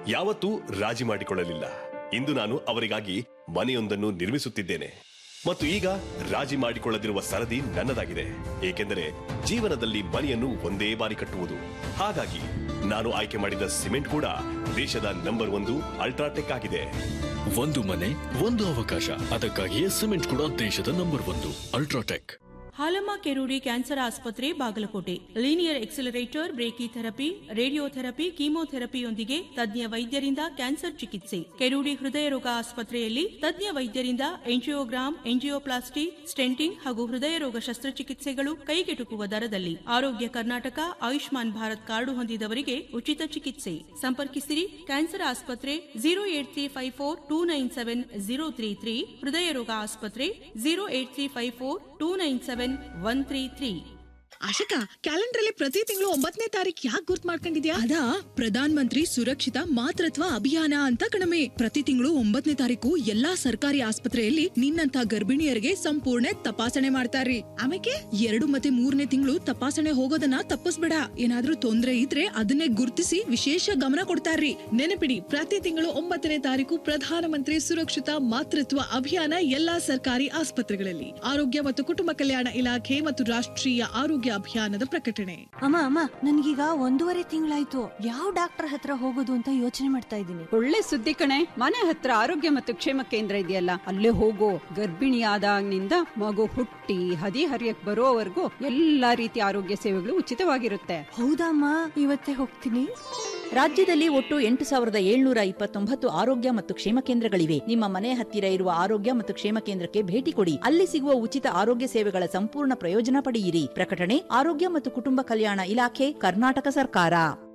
Speaker 22: ಯಾವತ್ತೂ ರಾಜಿ ಮಾಡಿಕೊಳ್ಳಲಿಲ್ಲ ಇಂದು ನಾನು ಅವರಿಗಾಗಿ ಮನೆಯೊಂದನ್ನು ನಿರ್ಮಿಸುತ್ತಿದ್ದೇನೆ ಮತ್ತು ಈಗ ರಾಜಿ ಮಾಡಿಕೊಳ್ಳದಿರುವ ಸರದಿ ನನ್ನದಾಗಿದೆ ಏಕೆಂದರೆ ಜೀವನದಲ್ಲಿ ಮನೆಯನ್ನು ಒಂದೇ ಬಾರಿ ಕಟ್ಟುವುದು ಹಾಗಾಗಿ ನಾನು ಆಯ್ಕೆ ಮಾಡಿದ ಸಿಮೆಂಟ್ ಕೂಡ ದೇಶದ ನಂಬರ್ ಒಂದು ಅಲ್ಟ್ರಾಟೆಕ್ ಆಗಿದೆ
Speaker 1: ಒಂದು ಮನೆ ಒಂದು ಅವಕಾಶ ಅದಕ್ಕಾಗಿಯೇ ಸಿಮೆಂಟ್ ಕೂಡ ದೇಶದ ನಂಬರ್ ಒಂದು ಅಲ್ಟ್ರಾಟೆಕ್
Speaker 2: ಹಾಲಮ್ಮ ಕೆರೂಡಿ ಕ್ಯಾನ್ಸರ್ ಆಸ್ಪತ್ರೆ Bagalkot linear accelerator brachytherapy radiotherapy ಕೀಮೋಥೆರಪಿಯೊಂದಿಗೆ ತಜ್ಞ ವೈದ್ಯರಿಂದ ಕ್ಯಾನ್ಸರ್ ಚಿಕಿತ್ಸೆ ಕೆರೂಡಿ ಹೃದಯ ರೋಗ ಆಸ್ಪತ್ರೆಯಲ್ಲಿ ತಜ್ಞ ವೈದ್ಯರಿಂದ ಎಂಜಿಯೋಗ್ರಾಮ್ ಎಂಜಿಯೋಪ್ಲಾಸ್ಟಿ ಸ್ಟೆಂಟಿಂಗ್ ಹಾಗೂ ಹೃದಯ ರೋಗ ಶಸ್ತ್ರಚಿಕಿತ್ಸೆಗಳು ಕೈಗೆಟುಕುವ ದರದಲ್ಲಿ ಆರೋಗ್ಯ ಕರ್ನಾಟಕ ಆಯುಷ್ಮಾನ್ ಭಾರತ್ ಕಾರ್ಡು ಹೊಂದಿದವರಿಗೆ ಉಚಿತ ಚಿಕಿತ್ಸೆ ಸಂಪರ್ಕಿಸಿರಿ ಕ್ಯಾನ್ಸರ್ ಆಸ್ಪತ್ರೆ zero eight three five four two nine seven zero three three ಹೃದಯ ರೋಗ ಆಸ್ಪತ್ರೆ zero eight three five four two nine seven one three three
Speaker 23: Ashika calendar ಅಲ್ಲಿ ಪ್ರತಿ ತಿಂಗಳು ಒಂಬತ್ತನೇ ತಾರೀಕು ಯಾಕೆ ಗುರ್ತ್ ಮಾಡ್ಕೊಂಡಿದ್ಯಾ ಅದಾ ಪ್ರಧಾನ ಮಂತ್ರಿ ಸುರಕ್ಷಿತ ಮಾತೃತ್ವ ಅಭಿಯಾನ ಅಂತ ಕಣಮೆ ಪ್ರತಿ ತಿಂಗಳು ಒಂಬತ್ತನೇ ತಾರೀಕು ಎಲ್ಲಾ ಸರ್ಕಾರಿ ಆಸ್ಪತ್ರೆಯಲ್ಲಿ ನಿನ್ನಂತ ಗರ್ಭಿಣಿಯರಿಗೆ ಸಂಪೂರ್ಣ ತಪಾಸಣೆ ಮಾಡ್ತಾರ್ರಿ ಆಮೇಲೆ ಎರಡು ಮತ್ತೆ ಮೂರನೇ ತಿಂಗಳು ತಪಾಸಣೆ ಹೋಗೋದನ್ನ ತಪ್ಪಿಸ್ಬೇಡ ಏನಾದ್ರೂ ತೊಂದ್ರೆ ಇದ್ರೆ ಅದನ್ನೇ ಗುರ್ತಿಸಿ ವಿಶೇಷ ಗಮನ ಕೊಡ್ತಾರ್ರಿ ನೆನಪಿಡಿ ಪ್ರತಿ ತಿಂಗಳು ಒಂಬತ್ತನೇ ತಾರೀಕು ಪ್ರಧಾನ ಮಂತ್ರಿ ಸುರಕ್ಷಿತ ಮಾತೃತ್ವ ಅಭಿಯಾನ ಎಲ್ಲಾ ಸರ್ಕಾರಿ ಆಸ್ಪತ್ರೆಗಳಲ್ಲಿ ಆರೋಗ್ಯ ಮತ್ತು ಕುಟುಂಬ ಕಲ್ಯಾಣ ಇಲಾಖೆ ಮತ್ತು ರಾಷ್ಟ್ರೀಯ ಆರೋಗ್ಯ ಅಭಿಯಾನದ ಪ್ರಕಟಣೆ
Speaker 8: ಅಮ್ಮ ಅಮ್ಮ ನನ್ಗೀಗ ಒಂದೂವರೆ ತಿಂಗಳಾಯ್ತು ಯಾವ ಡಾಕ್ಟರ್ ಹತ್ರ ಹೋಗೋದು ಅಂತ ಯೋಚನೆ ಮಾಡ್ತಾ ಇದ್ದೀನಿ
Speaker 5: ಒಳ್ಳೆ ಸುದ್ದಿ ಕಣೆ ಮನೆ ಹತ್ರ ಆರೋಗ್ಯ ಮತ್ತು ಕ್ಷೇಮ ಕೇಂದ್ರ ಇದೆಯಲ್ಲ ಅಲ್ಲೇ ಹೋಗೋ ಗರ್ಭಿಣಿಯಾದಾಗಿನಿಂದ ಮಗು ಹುಟ್ಟಿ ಹದಿ ಹರಿಯಕ್ ಬರೋವರೆಗೂ ಎಲ್ಲಾ ರೀತಿಯ ಆರೋಗ್ಯ ಸೇವೆಗಳು ಉಚಿತವಾಗಿರುತ್ತೆ
Speaker 8: ಹೌದಮ್ಮ ಇವತ್ತೇ ಹೋಗ್ತೀನಿ
Speaker 7: ರಾಜ್ಯದಲ್ಲಿ ಒಟ್ಟು ಎಂಟು ಸಾವಿರದ ಏಳ್ನೂರ ಇಪ್ಪತ್ತೊಂಬತ್ತು ಆರೋಗ್ಯ ಮತ್ತು ಕ್ಷೇಮ ಕೇಂದ್ರಗಳಿವೆ ನಿಮ್ಮ ಮನೆ ಹತ್ತಿರ ಇರುವ ಆರೋಗ್ಯ ಮತ್ತು ಕ್ಷೇಮ ಕೇಂದ್ರಕ್ಕೆ ಭೇಟಿ ಕೊಡಿ ಅಲ್ಲಿ ಸಿಗುವ ಉಚಿತ ಆರೋಗ್ಯ ಸೇವೆಗಳ ಸಂಪೂರ್ಣ ಪ್ರಯೋಜನ ಪಡೆಯಿರಿ ಪ್ರಕಟಣೆ ಆರೋಗ್ಯ ಮತ್ತು ಕುಟುಂಬ ಕಲ್ಯಾಣ ಇಲಾಖೆ ಕರ್ನಾಟಕ ಸರ್ಕಾರ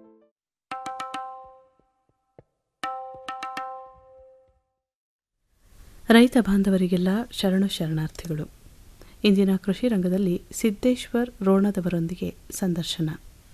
Speaker 10: ರೈತ ಬಾಂಧವರಿಗೆಲ್ಲ ಶರಣು ಶರಣಾರ್ಥಿಗಳು ಇಂದಿನ ಕೃಷಿ ರಂಗದಲ್ಲಿ ಸಿದ್ದೇಶ್ವರ್ ರೋಣದವರೊಂದಿಗೆ ಸಂದರ್ಶನ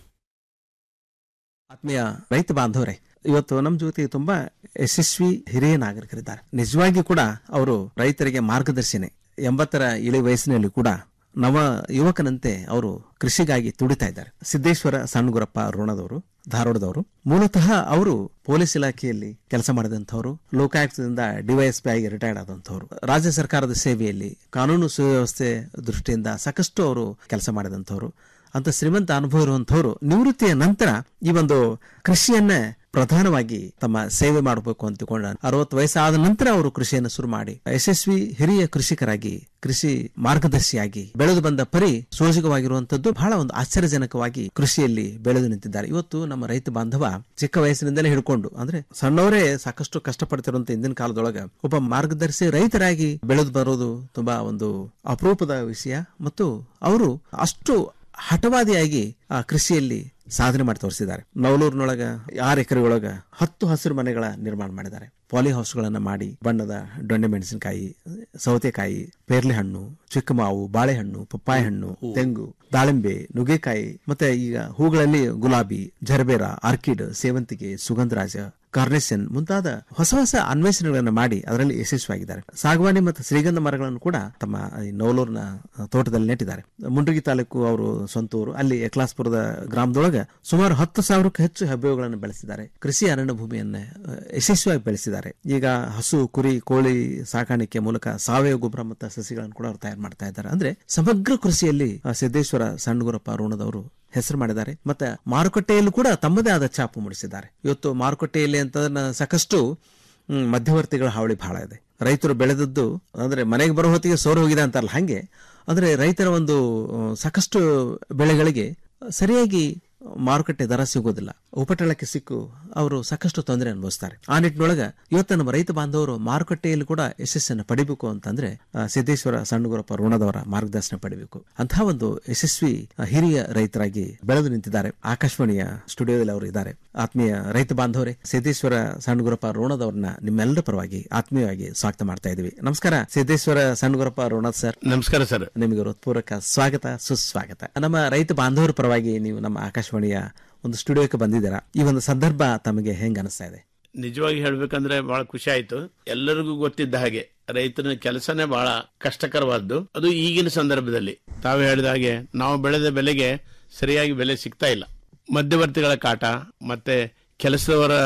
Speaker 24: ಆತ್ಮೀಯ ರೈತ ಬಾಂಧವರೇ ಇವತ್ತು ನಮ್ಮ ಜೊತೆ ತುಂಬಾ ಯಶಸ್ವಿ ಹಿರಿಯ ನಾಗರಿಕರಿದ್ದಾರೆ ನಿಜವಾಗಿ ಕೂಡ ಅವರು ರೈತರಿಗೆ ಮಾರ್ಗದರ್ಶಿನೇ ಎಂಬತ್ತರ ಇಳಿ ವಯಸ್ಸಿನಲ್ಲಿ ಕೂಡ ನವ ಯುವಕನಂತೆ ಅವರು ಕೃಷಿಗಾಗಿ ತುಡಿತಾ ಇದ್ದಾರೆ ಸಿದ್ದೇಶ್ವರ ಸಣ್ಣಗುರಪ್ಪ ರೋಣದವರು ಧಾರವಾಡದವರು ಮೂಲತಃ ಅವರು ಪೊಲೀಸ್ ಇಲಾಖೆಯಲ್ಲಿ ಕೆಲಸ ಮಾಡಿದಂಥವ್ರು ಲೋಕಾಯುಕ್ತದಿಂದ ಡಿವೈಎಸ್ಪಿ ಆಗಿ ರಿಟೈರ್ಡ್ ಆದಂಥವ್ರು ರಾಜ್ಯ ಸರ್ಕಾರದ ಸೇವೆಯಲ್ಲಿ ಕಾನೂನು ಸುವ್ಯವಸ್ಥೆ ದೃಷ್ಟಿಯಿಂದ ಸಾಕಷ್ಟು ಅವರು ಕೆಲಸ ಮಾಡಿದಂಥವ್ರು ಅಂತ ಶ್ರೀಮಂತ ಅನುಭವ ಇರುವಂತವರು ನಿವೃತ್ತಿಯ ನಂತರ ಈ ಒಂದು ಕೃಷಿಯನ್ನೇ ಪ್ರಧಾನವಾಗಿ ತಮ್ಮ ಸೇವೆ ಮಾಡಬೇಕು ಅಂತಿಕೊಂಡ ಅರವತ್ತು ವಯಸ್ಸಾದ ನಂತರ ಅವರು ಕೃಷಿಯನ್ನು ಶುರು ಮಾಡಿ ಯಶಸ್ವಿ ಹಿರಿಯ ಕೃಷಿಕರಾಗಿ ಕೃಷಿ ಮಾರ್ಗದರ್ಶಿಯಾಗಿ ಬೆಳೆದು ಬಂದ ಪರಿ ಸೋಜಿಗವಾಗಿರುವಂತದ್ದು ಬಹಳ ಒಂದು ಆಶ್ಚರ್ಯಜನಕವಾಗಿ ಕೃಷಿಯಲ್ಲಿ ಬೆಳೆದು ನಿಂತಿದ್ದಾರೆ ಇವತ್ತು ನಮ್ಮ ರೈತ ಬಾಂಧವ ಚಿಕ್ಕ ವಯಸ್ಸಿನಿಂದಲೇ ಹಿಡ್ಕೊಂಡು ಅಂದ್ರೆ ಸಣ್ಣವರೇ ಸಾಕಷ್ಟು ಕಷ್ಟಪಡ್ತಿರುವಂತ ಇಂದಿನ ಕಾಲದೊಳಗ ಒಬ್ಬ ಮಾರ್ಗದರ್ಶಿ ರೈತರಾಗಿ ಬೆಳೆದು ಬರೋದು ತುಂಬಾ ಒಂದು ಅಪರೂಪದ ವಿಷಯ ಮತ್ತು ಅವರು ಅಷ್ಟು ಹಠವಾದಿಯಾಗಿ ಆ ಕೃಷಿಯಲ್ಲಿ ಸಾಧನೆ ಮಾಡಿ ತೋರಿಸಿದ್ದಾರೆ ನವಲೂರಿನೊಳಗ ಆರು ಎಕರೆಗಳೊಳಗ ಹತ್ತು ಹಸಿರು ಮನೆಗಳ ನಿರ್ಮಾಣ ಮಾಡಿದ್ದಾರೆ ಪಾಲಿ ಹೌಸ್ಗಳನ್ನ ಮಾಡಿ ಬಣ್ಣದ ದೊಣ್ಣೆ ಮೆಣಸಿನಕಾಯಿ ಸೌತೆಕಾಯಿ ಪೇರ್ಲೆ ಹಣ್ಣು ಚಿಕ್ಕ ಮಾವು ಬಾಳೆಹಣ್ಣು ಪಪ್ಪಾಯ ಹಣ್ಣು ತೆಂಗು ದಾಳಿಂಬೆ ನುಗ್ಗೆಕಾಯಿ ಮತ್ತೆ ಈಗ ಹೂಗಳಲ್ಲಿ ಗುಲಾಬಿ ಜರ್ಬೇರ ಆರ್ಕಿಡ್ ಸೇವಂತಿಗೆ ಸುಗಂಧರಾಜ ಕಾರ್ನೆಷನ್ ಮುಂತಾದ ಹೊಸ ಹೊಸ ಅನ್ವೇಷಣೆಗಳನ್ನು ಮಾಡಿ ಅದರಲ್ಲಿ ಯಶಸ್ವಿಯಾಗಿದ್ದಾರೆ ಸಾಗವಾನಿ ಮತ್ತು ಶ್ರೀಗಂಧ ಮರಗಳನ್ನು ಕೂಡ ತಮ್ಮ ಈ ನವಲೂರಿನ ತೋಟದಲ್ಲಿ ನೆಟ್ಟಿದ್ದಾರೆ ಮುಂಡ್ರಿಗಿ ತಾಲೂಕು ಅವರು ಸ್ವಂತೂರು ಅಲ್ಲಿ ಎಕ್ಲಾಸ್ಪುರದ ಗ್ರಾಮದೊಳಗೆ ಸುಮಾರು ಹತ್ತು ಸಾವಿರಕ್ಕೂ ಹೆಚ್ಚು ಹೆಬ್ಬೆವುಗಳನ್ನು ಬೆಳೆಸಿದ್ದಾರೆ ಕೃಷಿ ಅರಣ್ಯ ಭೂಮಿಯನ್ನ ಯಶಸ್ವಿಯಾಗಿ ಬೆಳೆಸಿದ್ದಾರೆ ಈಗ ಹಸು ಕುರಿ ಕೋಳಿ ಸಾಕಾಣಿಕೆ ಮೂಲಕ ಸಾವಯವ ಗೊಬ್ಬರ ಮತ್ತು ಸಸಿಗಳನ್ನು ಕೂಡ ಅವರು ತಯಾರು ಮಾಡ್ತಾ ಇದ್ದಾರೆ ಅಂದ್ರೆ ಸಮಗ್ರ ಕೃಷಿಯಲ್ಲಿ ಆ, ಸಿದ್ದೇಶ್ವರ ಸಣ್ಣಗುರಪ್ಪ ಋಣದವರು ಹೆಸರು ಮಾಡಿದ್ದಾರೆ ಮತ್ತೆ ಮಾರುಕಟ್ಟೆಯಲ್ಲೂ ಕೂಡ ತಮ್ಮದೇ ಆದ ಛಾಪು ಮೂಡಿಸಿದ್ದಾರೆ ಇವತ್ತು ಮಾರುಕಟ್ಟೆಯಲ್ಲಿ ಅಂತ ಸಾಕಷ್ಟು ಹ್ಮ್, ಮಧ್ಯವರ್ತಿಗಳ ಹಾವಳಿ ಬಹಳ ಇದೆ ರೈತರು ಬೆಳೆದದ್ದು ಅಂದ್ರೆ ಮನೆಗೆ ಬರೋ ಹೊತ್ತಿಗೆ ಸೋರು ಹೋಗಿದೆ ಅಂತಾರಲ್ಲ ಹಂಗೆ ಅಂದ್ರೆ ರೈತರ ಒಂದು ಆ, ಸಾಕಷ್ಟು ಬೆಳೆಗಳಿಗೆ ಸರಿಯಾಗಿ ಮಾರುಕಟ್ಟೆ ದರ ಸಿಗೋದಿಲ್ಲ ಉಪಟಳಕ್ಕೆ ಸಿಕ್ಕು ಅವರು ಸಾಕಷ್ಟು ತೊಂದರೆ ಅನುಭವಿಸ್ತಾರೆ ಆ ನಿಟ್ಟಿನೊಳಗ ಇವತ್ತು ನಮ್ಮ ರೈತ ಬಾಂಧವರು ಮಾರುಕಟ್ಟೆಯಲ್ಲಿ ಕೂಡ ಯಶಸ್ಸನ್ನು ಪಡಿಬೇಕು ಅಂತಂದ್ರೆ ಆ, ಸಿದ್ದೇಶ್ವರ ಸಣ್ಣಗುರಪ್ಪ ಋಣದವರ ಮಾರ್ಗದರ್ಶನ ಪಡಿಬೇಕು ಅಂತಹ ಒಂದು ಯಶಸ್ವಿ ಆ, ಹಿರಿಯ ರೈತರಾಗಿ ಬೆಳೆದು ನಿಂತಿದ್ದಾರೆ ಆಕಾಶವಾಣಿಯ ಸ್ಟುಡಿಯೋದಲ್ಲಿ ಅವರು ಇದ್ದಾರೆ ಆತ್ಮೀಯ ರೈತ ಬಾಂಧವರೇ ಸಿದ್ದೇಶ್ವರ ಸಣ್ಣಗುರಪ್ಪ ಋಣದವರನ್ನ ನಿಮ್ಮೆಲ್ಲರ ಪರವಾಗಿ ಆತ್ಮೀಯವಾಗಿ ಸ್ವಾಗತ ಮಾಡ್ತಾ ಇದ್ದೀವಿ ನಮಸ್ಕಾರ ಸಿದ್ದೇಶ್ವರ ಸಣ್ಣಗುರಪ್ಪ ಋಣದ್ ಸರ್
Speaker 11: ನಮಸ್ಕಾರ ಸರ್
Speaker 24: ನಿಮಗೆ ಹೃತ್ಪೂರ್ವಕ ಸ್ವಾಗತ ಸುಸ್ವಾಗತ ನಮ್ಮ ರೈತ ಬಾಂಧವರ ಪರವಾಗಿ ನೀವು ನಮ್ಮ ಆಕಾಶವಾಣಿಯ ಒಂದು ಸ್ಟುಡಿಯೋಕ್ಕೆ ಬಂದಿದ್ದೀರಾ ಈ ಒಂದು ಸಂದರ್ಭ ತಮಗೆ ಹೆಂಗ್ ಅನಿಸ್ತಾ ಇದೆ
Speaker 11: ನಿಜವಾಗಿ ಹೇಳ್ಬೇಕಂದ್ರೆ ಬಹಳ ಖುಷಿ ಆಯ್ತು ಎಲ್ಲರಿಗೂ ಗೊತ್ತಿದ್ದ ಹಾಗೆ ರೈತನ ಕೆಲಸನೇ ಬಹಳ ಕಷ್ಟಕರವಾದ್ದು ಅದು ಈಗಿನ ಸಂದರ್ಭದಲ್ಲಿ ತಾವು ಹೇಳಿದ ಹಾಗೆ ನಾವು ಬೆಳೆದ ಬೆಲೆಗೆ ಸರಿಯಾಗಿ ಬೆಲೆ ಸಿಗ್ತಾ ಇಲ್ಲ ಮಧ್ಯವರ್ತಿಗಳ ಕಾಟ ಮತ್ತೆ ಕೆಲಸದವರ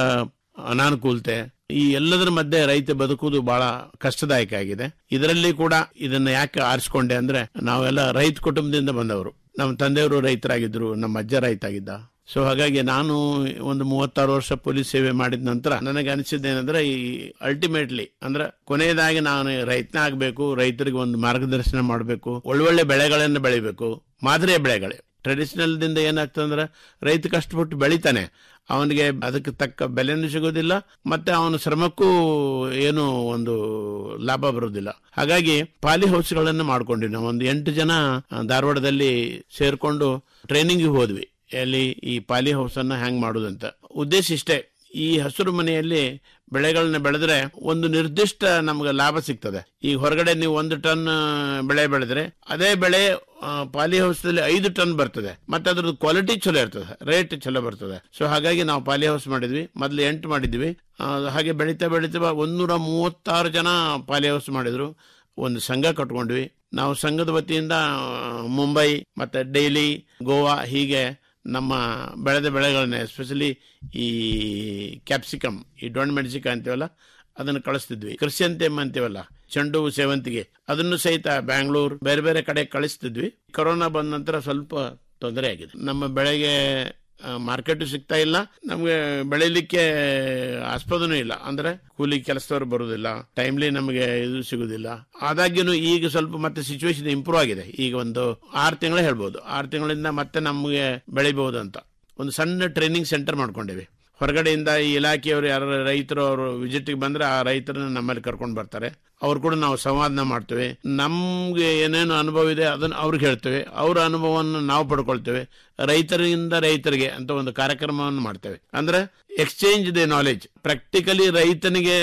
Speaker 11: ಅನಾನುಕೂಲತೆ ಈ ಎಲ್ಲದರ ಮಧ್ಯೆ ರೈತ ಬದುಕುವುದು ಬಹಳ ಕಷ್ಟದಾಯಕ ಆಗಿದೆ ಇದರಲ್ಲಿ ಕೂಡ ಇದನ್ನ ಯಾಕೆ ಆರಿಸ್ಕೊಂಡೆ ಅಂದ್ರೆ ನಾವೆಲ್ಲ ರೈತ ಕುಟುಂಬದಿಂದ ಬಂದವರು ನಮ್ಮ ತಂದೆಯವರು ರೈತರಾಗಿದ್ರು ನಮ್ಮ ಅಜ್ಜ ರೈತ ಆಗಿದ್ದ ಸೊ ಹಾಗಾಗಿ ನಾನು ಒಂದು ಮೂವತ್ತಾರು ವರ್ಷ ಪೊಲೀಸ್ ಸೇವೆ ಮಾಡಿದ ನಂತರ ನನಗೆ ಅನಿಸಿದ್ದೇನೆಂದ್ರೆ ಈ ಅಲ್ಟಿಮೇಟ್ಲಿ ಅಂದ್ರೆ ಕೊನೆಯದಾಗಿ ನಾನು ರೈತನ ಆಗ್ಬೇಕು ರೈತರಿಗೆ ಒಂದು ಮಾರ್ಗದರ್ಶನ ಮಾಡಬೇಕು ಒಳ್ಳೊಳ್ಳೆ ಬೆಳೆಗಳನ್ನು ಬೆಳಿಬೇಕು ಮಾದರಿಯ ಬೆಳೆಗಳೇ ಟ್ರೆಡಿಷನಲ್ ದಿಂದ ಏನಾಗ್ತದೆ ಅಂದ್ರೆ ರೈತ ಕಷ್ಟಪಟ್ಟು ಬೆಳಿತಾನೆ ಅವನಿಗೆ ಅದಕ್ಕೆ ತಕ್ಕ ಬೆಲೆನೂ ಸಿಗೋದಿಲ್ಲ ಮತ್ತೆ ಅವನ ಶ್ರಮಕ್ಕೂ ಏನು ಒಂದು ಲಾಭ ಬರೋದಿಲ್ಲ ಹಾಗಾಗಿ ಪಾಲಿ ಹೌಸ್ಗಳನ್ನು ಮಾಡ್ಕೊಂಡ್ವಿ ನಾವು ಒಂದು ಎಂಟು ಜನ ಆ, ಧಾರವಾಡದಲ್ಲಿ ಸೇರ್ಕೊಂಡು ಟ್ರೈನಿಂಗ್ ಹೋದ್ವಿ ಎಲ್ಲಿ ಈ ಪಾಲಿ ಹೌಸ್ ಅನ್ನ ಹ್ಯಾಂಗ್ ಮಾಡುದಂತ ಉದ್ದೇಶ ಇಷ್ಟೇ ಈ ಹಸಿರು ಮನೆಯಲ್ಲಿ ಬೆಳೆಗಳನ್ನ ಬೆಳೆದ್ರೆ ಒಂದು ನಿರ್ದಿಷ್ಟ ನಮ್ಗೆ ಲಾಭ ಸಿಗ್ತದೆ ಈಗ ಹೊರಗಡೆ ನೀವು ಒಂದು ಟನ್ ಆ, ಬೆಳೆ ಬೆಳೆದ್ರೆ ಅದೇ ಬೆಳೆ ಆ, ಪಾಲಿ ಹೌಸ್ದಲ್ಲಿ ಐದು ಟನ್ ಬರ್ತದೆ ಮತ್ತೆ ಅದ್ರದ್ದು ಕ್ವಾಲಿಟಿ ಚಲೋ ಇರ್ತದೆ ರೇಟ್ ಚಲೋ ಬರ್ತದೆ ಸೊ ಹಾಗಾಗಿ ನಾವು ಪಾಲಿ ಹೌಸ್ ಮಾಡಿದ್ವಿ ಮೊದ್ಲು ಎಂಟು ಮಾಡಿದ್ವಿ ಆ, ಹಾಗೆ ಬೆಳೀತಾ ಬೆಳೀತಾ ಒಂದೂರ ಮೂವತ್ತಾರು ಜನ ಪಾಲಿ ಹೌಸ್ ಮಾಡಿದ್ರು ಒಂದು ಸಂಘ ಕಟ್ಕೊಂಡ್ವಿ ನಾವು ಸಂಘದ ವತಿಯಿಂದ ಆ, ಮುಂಬೈ ಮತ್ತೆ ಡೈಲಿ ಗೋವಾ ಹೀಗೆ ನಮ್ಮ ಬೆಳೆದ ಬೆಳೆಗಳನ್ನ ಎಸ್ಪೆಷಲಿ ಈ ಕ್ಯಾಪ್ಸಿಕಮ್ ಈ ಡೊಣ್ ಮೆಣಸಿಕಾಯಿ ಅಂತೀವಲ್ಲ ಅದನ್ನು ಕಳಿಸ್ತಿದ್ವಿ ಕ್ರಿಸ್ಯಂತೆಮ್ ಅಂತೀವಲ್ಲ ಚೆಂಡು ಹೂ ಸೇವಂತಿಗೆ ಅದನ್ನು ಸಹಿತ ಬ್ಯಾಂಗ್ಳೂರ್ ಬೇರೆ ಬೇರೆ ಕಡೆ ಕಳಿಸ್ತಿದ್ವಿ ಕೊರೋನಾ ಬಂದ ನಂತರ ಸ್ವಲ್ಪ ತೊಂದರೆ ಆಗಿದೆ ನಮ್ಮ ಬೆಳೆಗೆ ಮಾರ್ಕೆಟ್ ಸಿಗ್ತಾ ಇಲ್ಲ ನಮ್ಗೆ ಬೆಳಿಲಿಕ್ಕೆ ಆಸ್ಪದನೂ ಇಲ್ಲ ಅಂದ್ರೆ ಕೂಲಿ ಕೆಲಸದವರು ಬರುವುದಿಲ್ಲ ಟೈಮ್ಲಿ ನಮಗೆ ಇದು ಸಿಗುದಿಲ್ಲ ಆದಾಗ್ಯೂ ಈಗ ಸ್ವಲ್ಪ ಮತ್ತೆ ಸಿಚುವೇಶನ್ ಇಂಪ್ರೂವ್ ಆಗಿದೆ ಈಗ ಒಂದು ಆರು ತಿಂಗಳೇ ಹೇಳ್ಬೋದು ಆರು ತಿಂಗಳಿಂದ ಮತ್ತೆ ನಮಗೆ ಬೆಳಿಬಹುದು ಅಂತ ಒಂದು ಸಣ್ಣ ಟ್ರೈನಿಂಗ್ ಸೆಂಟರ್ ಮಾಡ್ಕೊಂಡಿವಿ ಹೊರಗಡೆಯಿಂದ ಈ ಇಲಾಖೆಯವರು ಯಾರು ರೈತರು ಅವರು ವಿಸಿಟ್ಗೆ ಬಂದ್ರೆ ಆ ರೈತರನ್ನ ನಮ್ಮಲ್ಲಿ ಕರ್ಕೊಂಡು ಬರ್ತಾರೆ ಅವ್ರು ಕೂಡ ನಾವು ಸಂವಾದನ ಮಾಡ್ತೇವೆ ನಮ್ಗೆ ಏನೇನು ಅನುಭವ ಇದೆ ಅದನ್ನ ಅವ್ರಿಗೆ ಹೇಳ್ತೇವೆ ಅವರ ಅನುಭವವನ್ನು ನಾವು ಪಡ್ಕೊಳ್ತೇವೆ ರೈತರಿಂದ ರೈತರಿಗೆ ಅಂತ ಒಂದು ಕಾರ್ಯಕ್ರಮವನ್ನು ಮಾಡ್ತೇವೆ ಅಂದ್ರೆ ಎಕ್ಸ್ಚೇಂಜ್ ದಿ ನಾಲೆಜ್ ಪ್ರಾಕ್ಟಿಕಲಿ ರೈತನಿಗೆ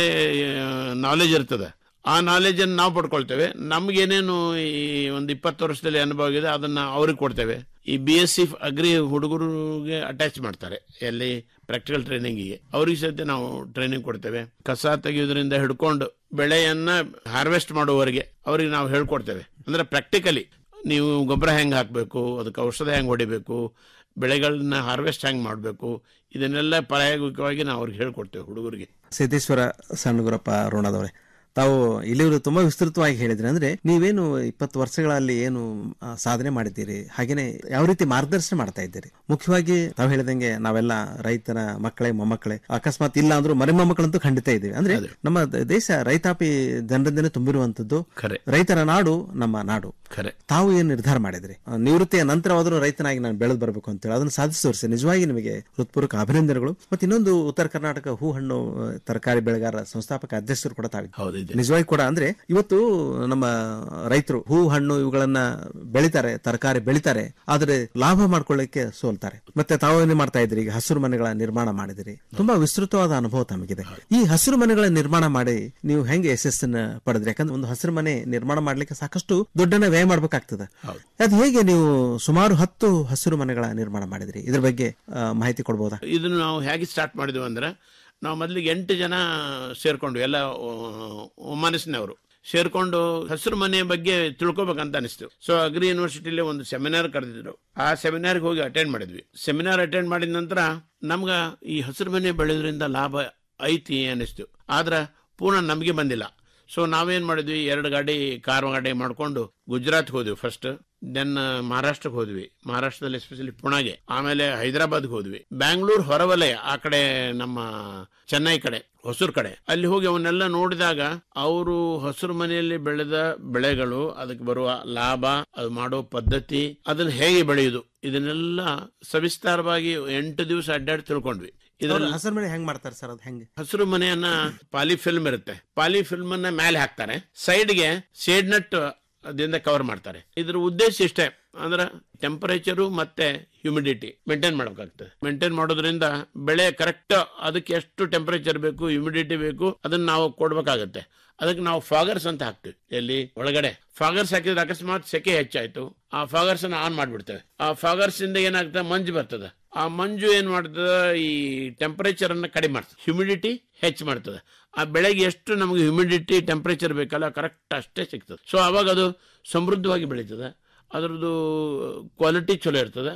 Speaker 11: ನಾಲೆಜ್ ಇರ್ತದೆ ಆ ನಾಲೆಜ್ ಅನ್ನು ನಾವು ಪಡ್ಕೊಳ್ತೇವೆ ನಮ್ಗೇನೇನು ಈ ಒಂದು ಇಪ್ಪತ್ತು ವರ್ಷದಲ್ಲಿ ಅನುಭವ ಇದೆ ಅದನ್ನ ಅವ್ರಿಗೆ ಕೊಡ್ತೇವೆ ಈ ಬಿ ಎಸ್ ಸಿ ಅಗ್ರಿ ಹುಡುಗರಿಗೆ ಅಟ್ಯಾಚ್ ಮಾಡ್ತಾರೆ ಎಲ್ಲಿ ಪ್ರಾಕ್ಟಿಕಲ್ ಟ್ರೈನಿಂಗಿಗೆ ಅವ್ರಿಗೆ ಸಹಿತ ನಾವು ಟ್ರೈನಿಂಗ್ ಕೊಡ್ತೇವೆ ಕಸ ತೆಗೆಯೋದ್ರಿಂದ ಹಿಡ್ಕೊಂಡು ಬೆಳೆಯನ್ನ ಹಾರ್ವೆಸ್ಟ್ ಮಾಡುವವರೆಗೆ ಅವ್ರಿಗೆ ನಾವು ಹೇಳ್ಕೊಡ್ತೇವೆ ಅಂದ್ರೆ ಪ್ರಾಕ್ಟಿಕಲಿ ನೀವು ಗೊಬ್ಬರ ಹೆಂಗ್ ಹಾಕಬೇಕು ಅದಕ್ಕೆ ಔಷಧ ಹೆಂಗ್ ಹೊಡಿಬೇಕು ಬೆಳೆಗಳನ್ನ ಹಾರ್ವೆಸ್ಟ್ ಹೆಂಗ್ ಮಾಡಬೇಕು ಇದನ್ನೆಲ್ಲ ಪ್ರಾಯೋಗಿಕವಾಗಿ ನಾವು ಅವ್ರಿಗೆ ಹೇಳ್ಕೊಡ್ತೇವೆ ಹುಡುಗರಿಗೆ
Speaker 24: ಸಿದ್ದೇಶ್ವರ ಸಣ್ಣಗುರಪ್ಪ ರೋಣದವ್ರೆ ತಾವು ಇಲ್ಲಿವರು ತುಂಬಾ ವಿಸ್ತೃತವಾಗಿ ಹೇಳಿದ್ರಿ ಅಂದ್ರೆ ನೀವೇನು ಇಪ್ಪತ್ತು ವರ್ಷಗಳಲ್ಲಿ ಏನು ಆ, ಸಾಧನೆ ಮಾಡಿದ್ದೀರಿ ಹಾಗೇನೆ ಯಾವ ರೀತಿ ಮಾರ್ಗದರ್ಶನ ಮಾಡ್ತಾ ಇದ್ದೀರಿ ಮುಖ್ಯವಾಗಿ ತಾವು ಹೇಳಿದಂಗೆ ನಾವೆಲ್ಲ ರೈತನ ಮಕ್ಕಳೇ ಮೊಮ್ಮಕ್ಕಳೇ ಅಕಸ್ಮಾತ್ ಇಲ್ಲ ಅಂದ್ರೂ ಮರಿ ಮೊಮ್ಮಕ್ಕಳಂತೂ ಖಂಡಿತ ಇದ್ದೀವಿ ಅಂದ್ರೆ ನಮ್ಮ ದ- ದೇಶ ರೈತಾಪಿ ಜನರಿಂದನೇ ತುಂಬಿರುವಂತದ್ದು
Speaker 11: ಖರೆ
Speaker 24: ರೈತರ ನಾಡು ನಮ್ಮ ನಾಡು
Speaker 11: ಖರೆ
Speaker 24: ತಾವು ಏನು ನಿರ್ಧಾರ ಮಾಡಿದ್ರಿ ಆ, ನಿವೃತ್ತಿಯ ನಂತರವಾದರೂ ರೈತನಾಗಿ ನಾನು ಬೆಳೆದು ಬರಬೇಕು ಅಂತೇಳಿ ಅದನ್ನು ಸಾಧಿಸಿ ತೋರಿಸಿ ನಿಜವಾಗಿ ನಿಮಗೆ ಹೃತ್ಪೂರ್ವಕ ಅಭಿನಂದನೆಗಳು ಮತ್ತೆ ಇನ್ನೊಂದು ಉತ್ತರ ಕರ್ನಾಟಕ ಹೂ ಹಣ್ಣು ಆ, ತರಕಾರಿ ಬೆಳೆಗಾರ ಸಂಸ್ಥಾಪಕ ಅಧ್ಯಕ್ಷರು ಕೂಡ ತಾವಿದ್ದಾರೆ ನಿಜವಾಗಿ ಕೂಡ ಅಂದ್ರೆ ಇವತ್ತು ನಮ್ಮ ರೈತರು ಹೂ ಹಣ್ಣು ಇವುಗಳನ್ನ ಬೆಳಿತಾರೆ ತರಕಾರಿ ಬೆಳಿತಾರೆ ಆದ್ರೆ ಲಾಭ ಮಾಡ್ಕೊಳ್ಳಿಕ್ಕೆ ಸೋಲ್ತಾರೆ ಮತ್ತೆ ತಾವು ಏನ್ ಮಾಡ್ತಾ ಇದ್ರಿ ಈಗ ಹಸಿರು ಮನೆಗಳ ನಿರ್ಮಾಣ ಮಾಡಿದಿರಿ ತುಂಬಾ ವಿಸ್ತೃತವಾದ ಅನುಭವ ತಮಗಿದೆ ಈ ಹಸಿರು ಮನೆಗಳ ನಿರ್ಮಾಣ ಮಾಡಿ ನೀವು ಹೆಂಗೆ ಯಶಸ್ಸನ್ನ ಪಡೆದ್ರಿ ಯಾಕಂದ್ರೆ ಒಂದು ಹಸಿರು ಮನೆ ನಿರ್ಮಾಣ ಮಾಡ್ಲಿಕ್ಕೆ ಸಾಕಷ್ಟು ದುಡ್ಡನ್ನ ವ್ಯಯ ಮಾಡ್ಬೇಕಾಗ್ತದೆ ಅದು ಹೇಗೆ ನೀವು ಸುಮಾರು ಹತ್ತು ಹಸಿರು ಮನೆಗಳ ನಿರ್ಮಾಣ ಮಾಡಿದ್ರಿ ಇದ್ರ ಬಗ್ಗೆ ಆ, ಮಾಹಿತಿ ಕೊಡ್ಬೋದಾ
Speaker 11: ಇದನ್ನು ನಾವು ಹೇಗೆ ಸ್ಟಾರ್ಟ್ ಮಾಡಿದ್ವಿ ಅಂದ್ರೆ ನಾವು ಮೊದಲಿಗೆ ಎಂಟು ಜನ ಸೇರ್ಕೊಂಡು ಎಲ್ಲ ಒಮ್ಮನಸ್ಸಿನವರು ಸೇರ್ಕೊಂಡು ಹಸಿರು ಮನೆಯ ಬಗ್ಗೆ ತಿಳ್ಕೊಬೇಕಂತ ಅನಿಸ್ತು ಸೊ ಅಗ್ರಿ ಯೂನಿವರ್ಸಿಟಿಲಿ ಒಂದು ಸೆಮಿನಾರ್ ಕರೆದಿದ್ರು ಆ ಸೆಮಿನಾರ್ಗೆ ಹೋಗಿ ಅಟೆಂಡ್ ಮಾಡಿದ್ವಿ ಸೆಮಿನಾರ್ ಅಟೆಂಡ್ ಮಾಡಿದ ನಂತರ ನಮ್ಗ ಈ ಹಸಿರು ಮನೆ ಬೆಳೆಯೋದ್ರಿಂದ ಲಾಭ ಐತಿ ಅನಿಸ್ತು ಆದ್ರೆ ಪೂರ್ಣ ನಮಗೆ ಬಂದಿಲ್ಲ ಸೊ ನಾವೇನ್ ಮಾಡಿದ್ವಿ ಎರಡು ಗಾಡಿ ಕಾರ್ ಗಾಡಿ ಮಾಡ್ಕೊಂಡು ಗುಜರಾತ್ ಹೋದ್ವಿ ಫಸ್ಟ್ ದೆನ್ ಮಹಾರಾಷ್ಟ್ರಕ್ಕೆ ಹೋದ್ವಿ ಮಹಾರಾಷ್ಟ್ರದಲ್ಲಿ ಎಸ್ಪೆಷಲಿ ಪುಣೆಗೆ ಆಮೇಲೆ ಹೈದರಾಬಾದ್ಗೆ ಹೋದ್ವಿ ಬ್ಯಾಂಗ್ಳೂರ್ ಹೊರವಲಯ ಆ ಕಡೆ ನಮ್ಮ ಚೆನ್ನೈ ಕಡೆ ಹೊಸೂರ್ ಕಡೆ ಅಲ್ಲಿ ಹೋಗಿ ಅವನ್ನೆಲ್ಲ ನೋಡಿದಾಗ ಅವರು ಹಸಿರು ಮನೆಯಲ್ಲಿ ಬೆಳೆದ ಬೆಳೆಗಳು ಅದಕ್ಕೆ ಬರುವ ಲಾಭ ಅದು ಮಾಡೋ ಪದ್ಧತಿ ಅದನ್ನ ಹೇಗೆ ಬೆಳೆಯುದು ಇದನ್ನೆಲ್ಲ ಸವಿಸ್ತಾರವಾಗಿ ಎಂಟು ದಿವಸ ಅಡ್ಡಾಡಿ ತಿಳ್ಕೊಂಡ್ವಿ
Speaker 24: ಅವ್ರು ಹಸಿರು ಮನೆ ಹೆಂಗ್ ಮಾಡ್ತಾರೆ ಸರ್ ಅದು ಹೆಂಗೆ
Speaker 11: ಹಸಿರು ಮನೆಯನ್ನ ಪಾಲಿ ಫಿಲ್ಮ್ ಇರುತ್ತೆ ಪಾಲಿ ಫಿಲ್ಮ್ ಅನ್ನ ಮೇಲೆ ಹಾಕ್ತಾರೆ ಸೈಡ್ಗೆ ಶೇಡ್ ನಟ್ ಅದಿಂದ ಕವರ್ ಮಾಡ್ತಾರೆ ಇದ್ರ ಉದ್ದೇಶ ಇಷ್ಟೇ ಅಂದ್ರೆ ಟೆಂಪರೇಚರು ಮತ್ತೆ ಹ್ಯೂಮಿಡಿಟಿ ಮೇಂಟೈನ್ ಮಾಡಬೇಕಾಗ್ತದೆ ಮೇಂಟೈನ್ ಮಾಡೋದ್ರಿಂದ ಬೆಳೆ ಕರೆಕ್ಟ್ ಅದಕ್ಕೆ ಎಷ್ಟು ಟೆಂಪರೇಚರ್ ಬೇಕು ಹ್ಯೂಮಿಡಿಟಿ ಬೇಕು ಅದನ್ನ ನಾವು ಕೊಡ್ಬೇಕಾಗತ್ತೆ ಅದಕ್ಕೆ ನಾವು ಫಾಗರ್ಸ್ ಅಂತ ಹಾಕ್ತಿವಿ ಎಲ್ಲಿ ಒಳಗಡೆ ಫಾಗರ್ಸ್ ಹಾಕಿದ್ರೆ ಅಕಸ್ಮಾತ್ ಸೆಕೆ ಹೆಚ್ಚಾಯ್ತು ಆ ಫಾಗರ್ಸ್ ಅನ್ನ ಆನ್ ಮಾಡ್ಬಿಡ್ತೇವೆ ಆ ಫಾಗರ್ಸ್ ಇಂದ ಏನಾಗ್ತದೆ ಮಂಜು ಬರ್ತದೆ ಆ ಮಂಜು ಏನ್ ಮಾಡ್ತದೆ ಈ ಟೆಂಪರೇಚರ್ ಅನ್ನ ಕಡಿಮೆ ಮಾಡ್ತದೆ ಹ್ಯೂಮಿಡಿಟಿ ಹೆಚ್ಚು ಮಾಡ್ತದೆ ಆ ಬೆಳೆಗೆ ಎಷ್ಟು ನಮಗೆ ಹ್ಯೂಮಿಡಿಟಿ ಟೆಂಪರೇಚರ್ ಬೇಕಲ್ಲ ಕರೆಕ್ಟ್ ಅಷ್ಟೇ ಸಿಗ್ತದೆ ಸೊ ಅವಾಗ ಅದು ಸಮೃದ್ಧವಾಗಿ ಬೆಳೀತದೆ ಅದರದ್ದು ಕ್ವಾಲಿಟಿ ಚಲೋ ಇರ್ತದೆ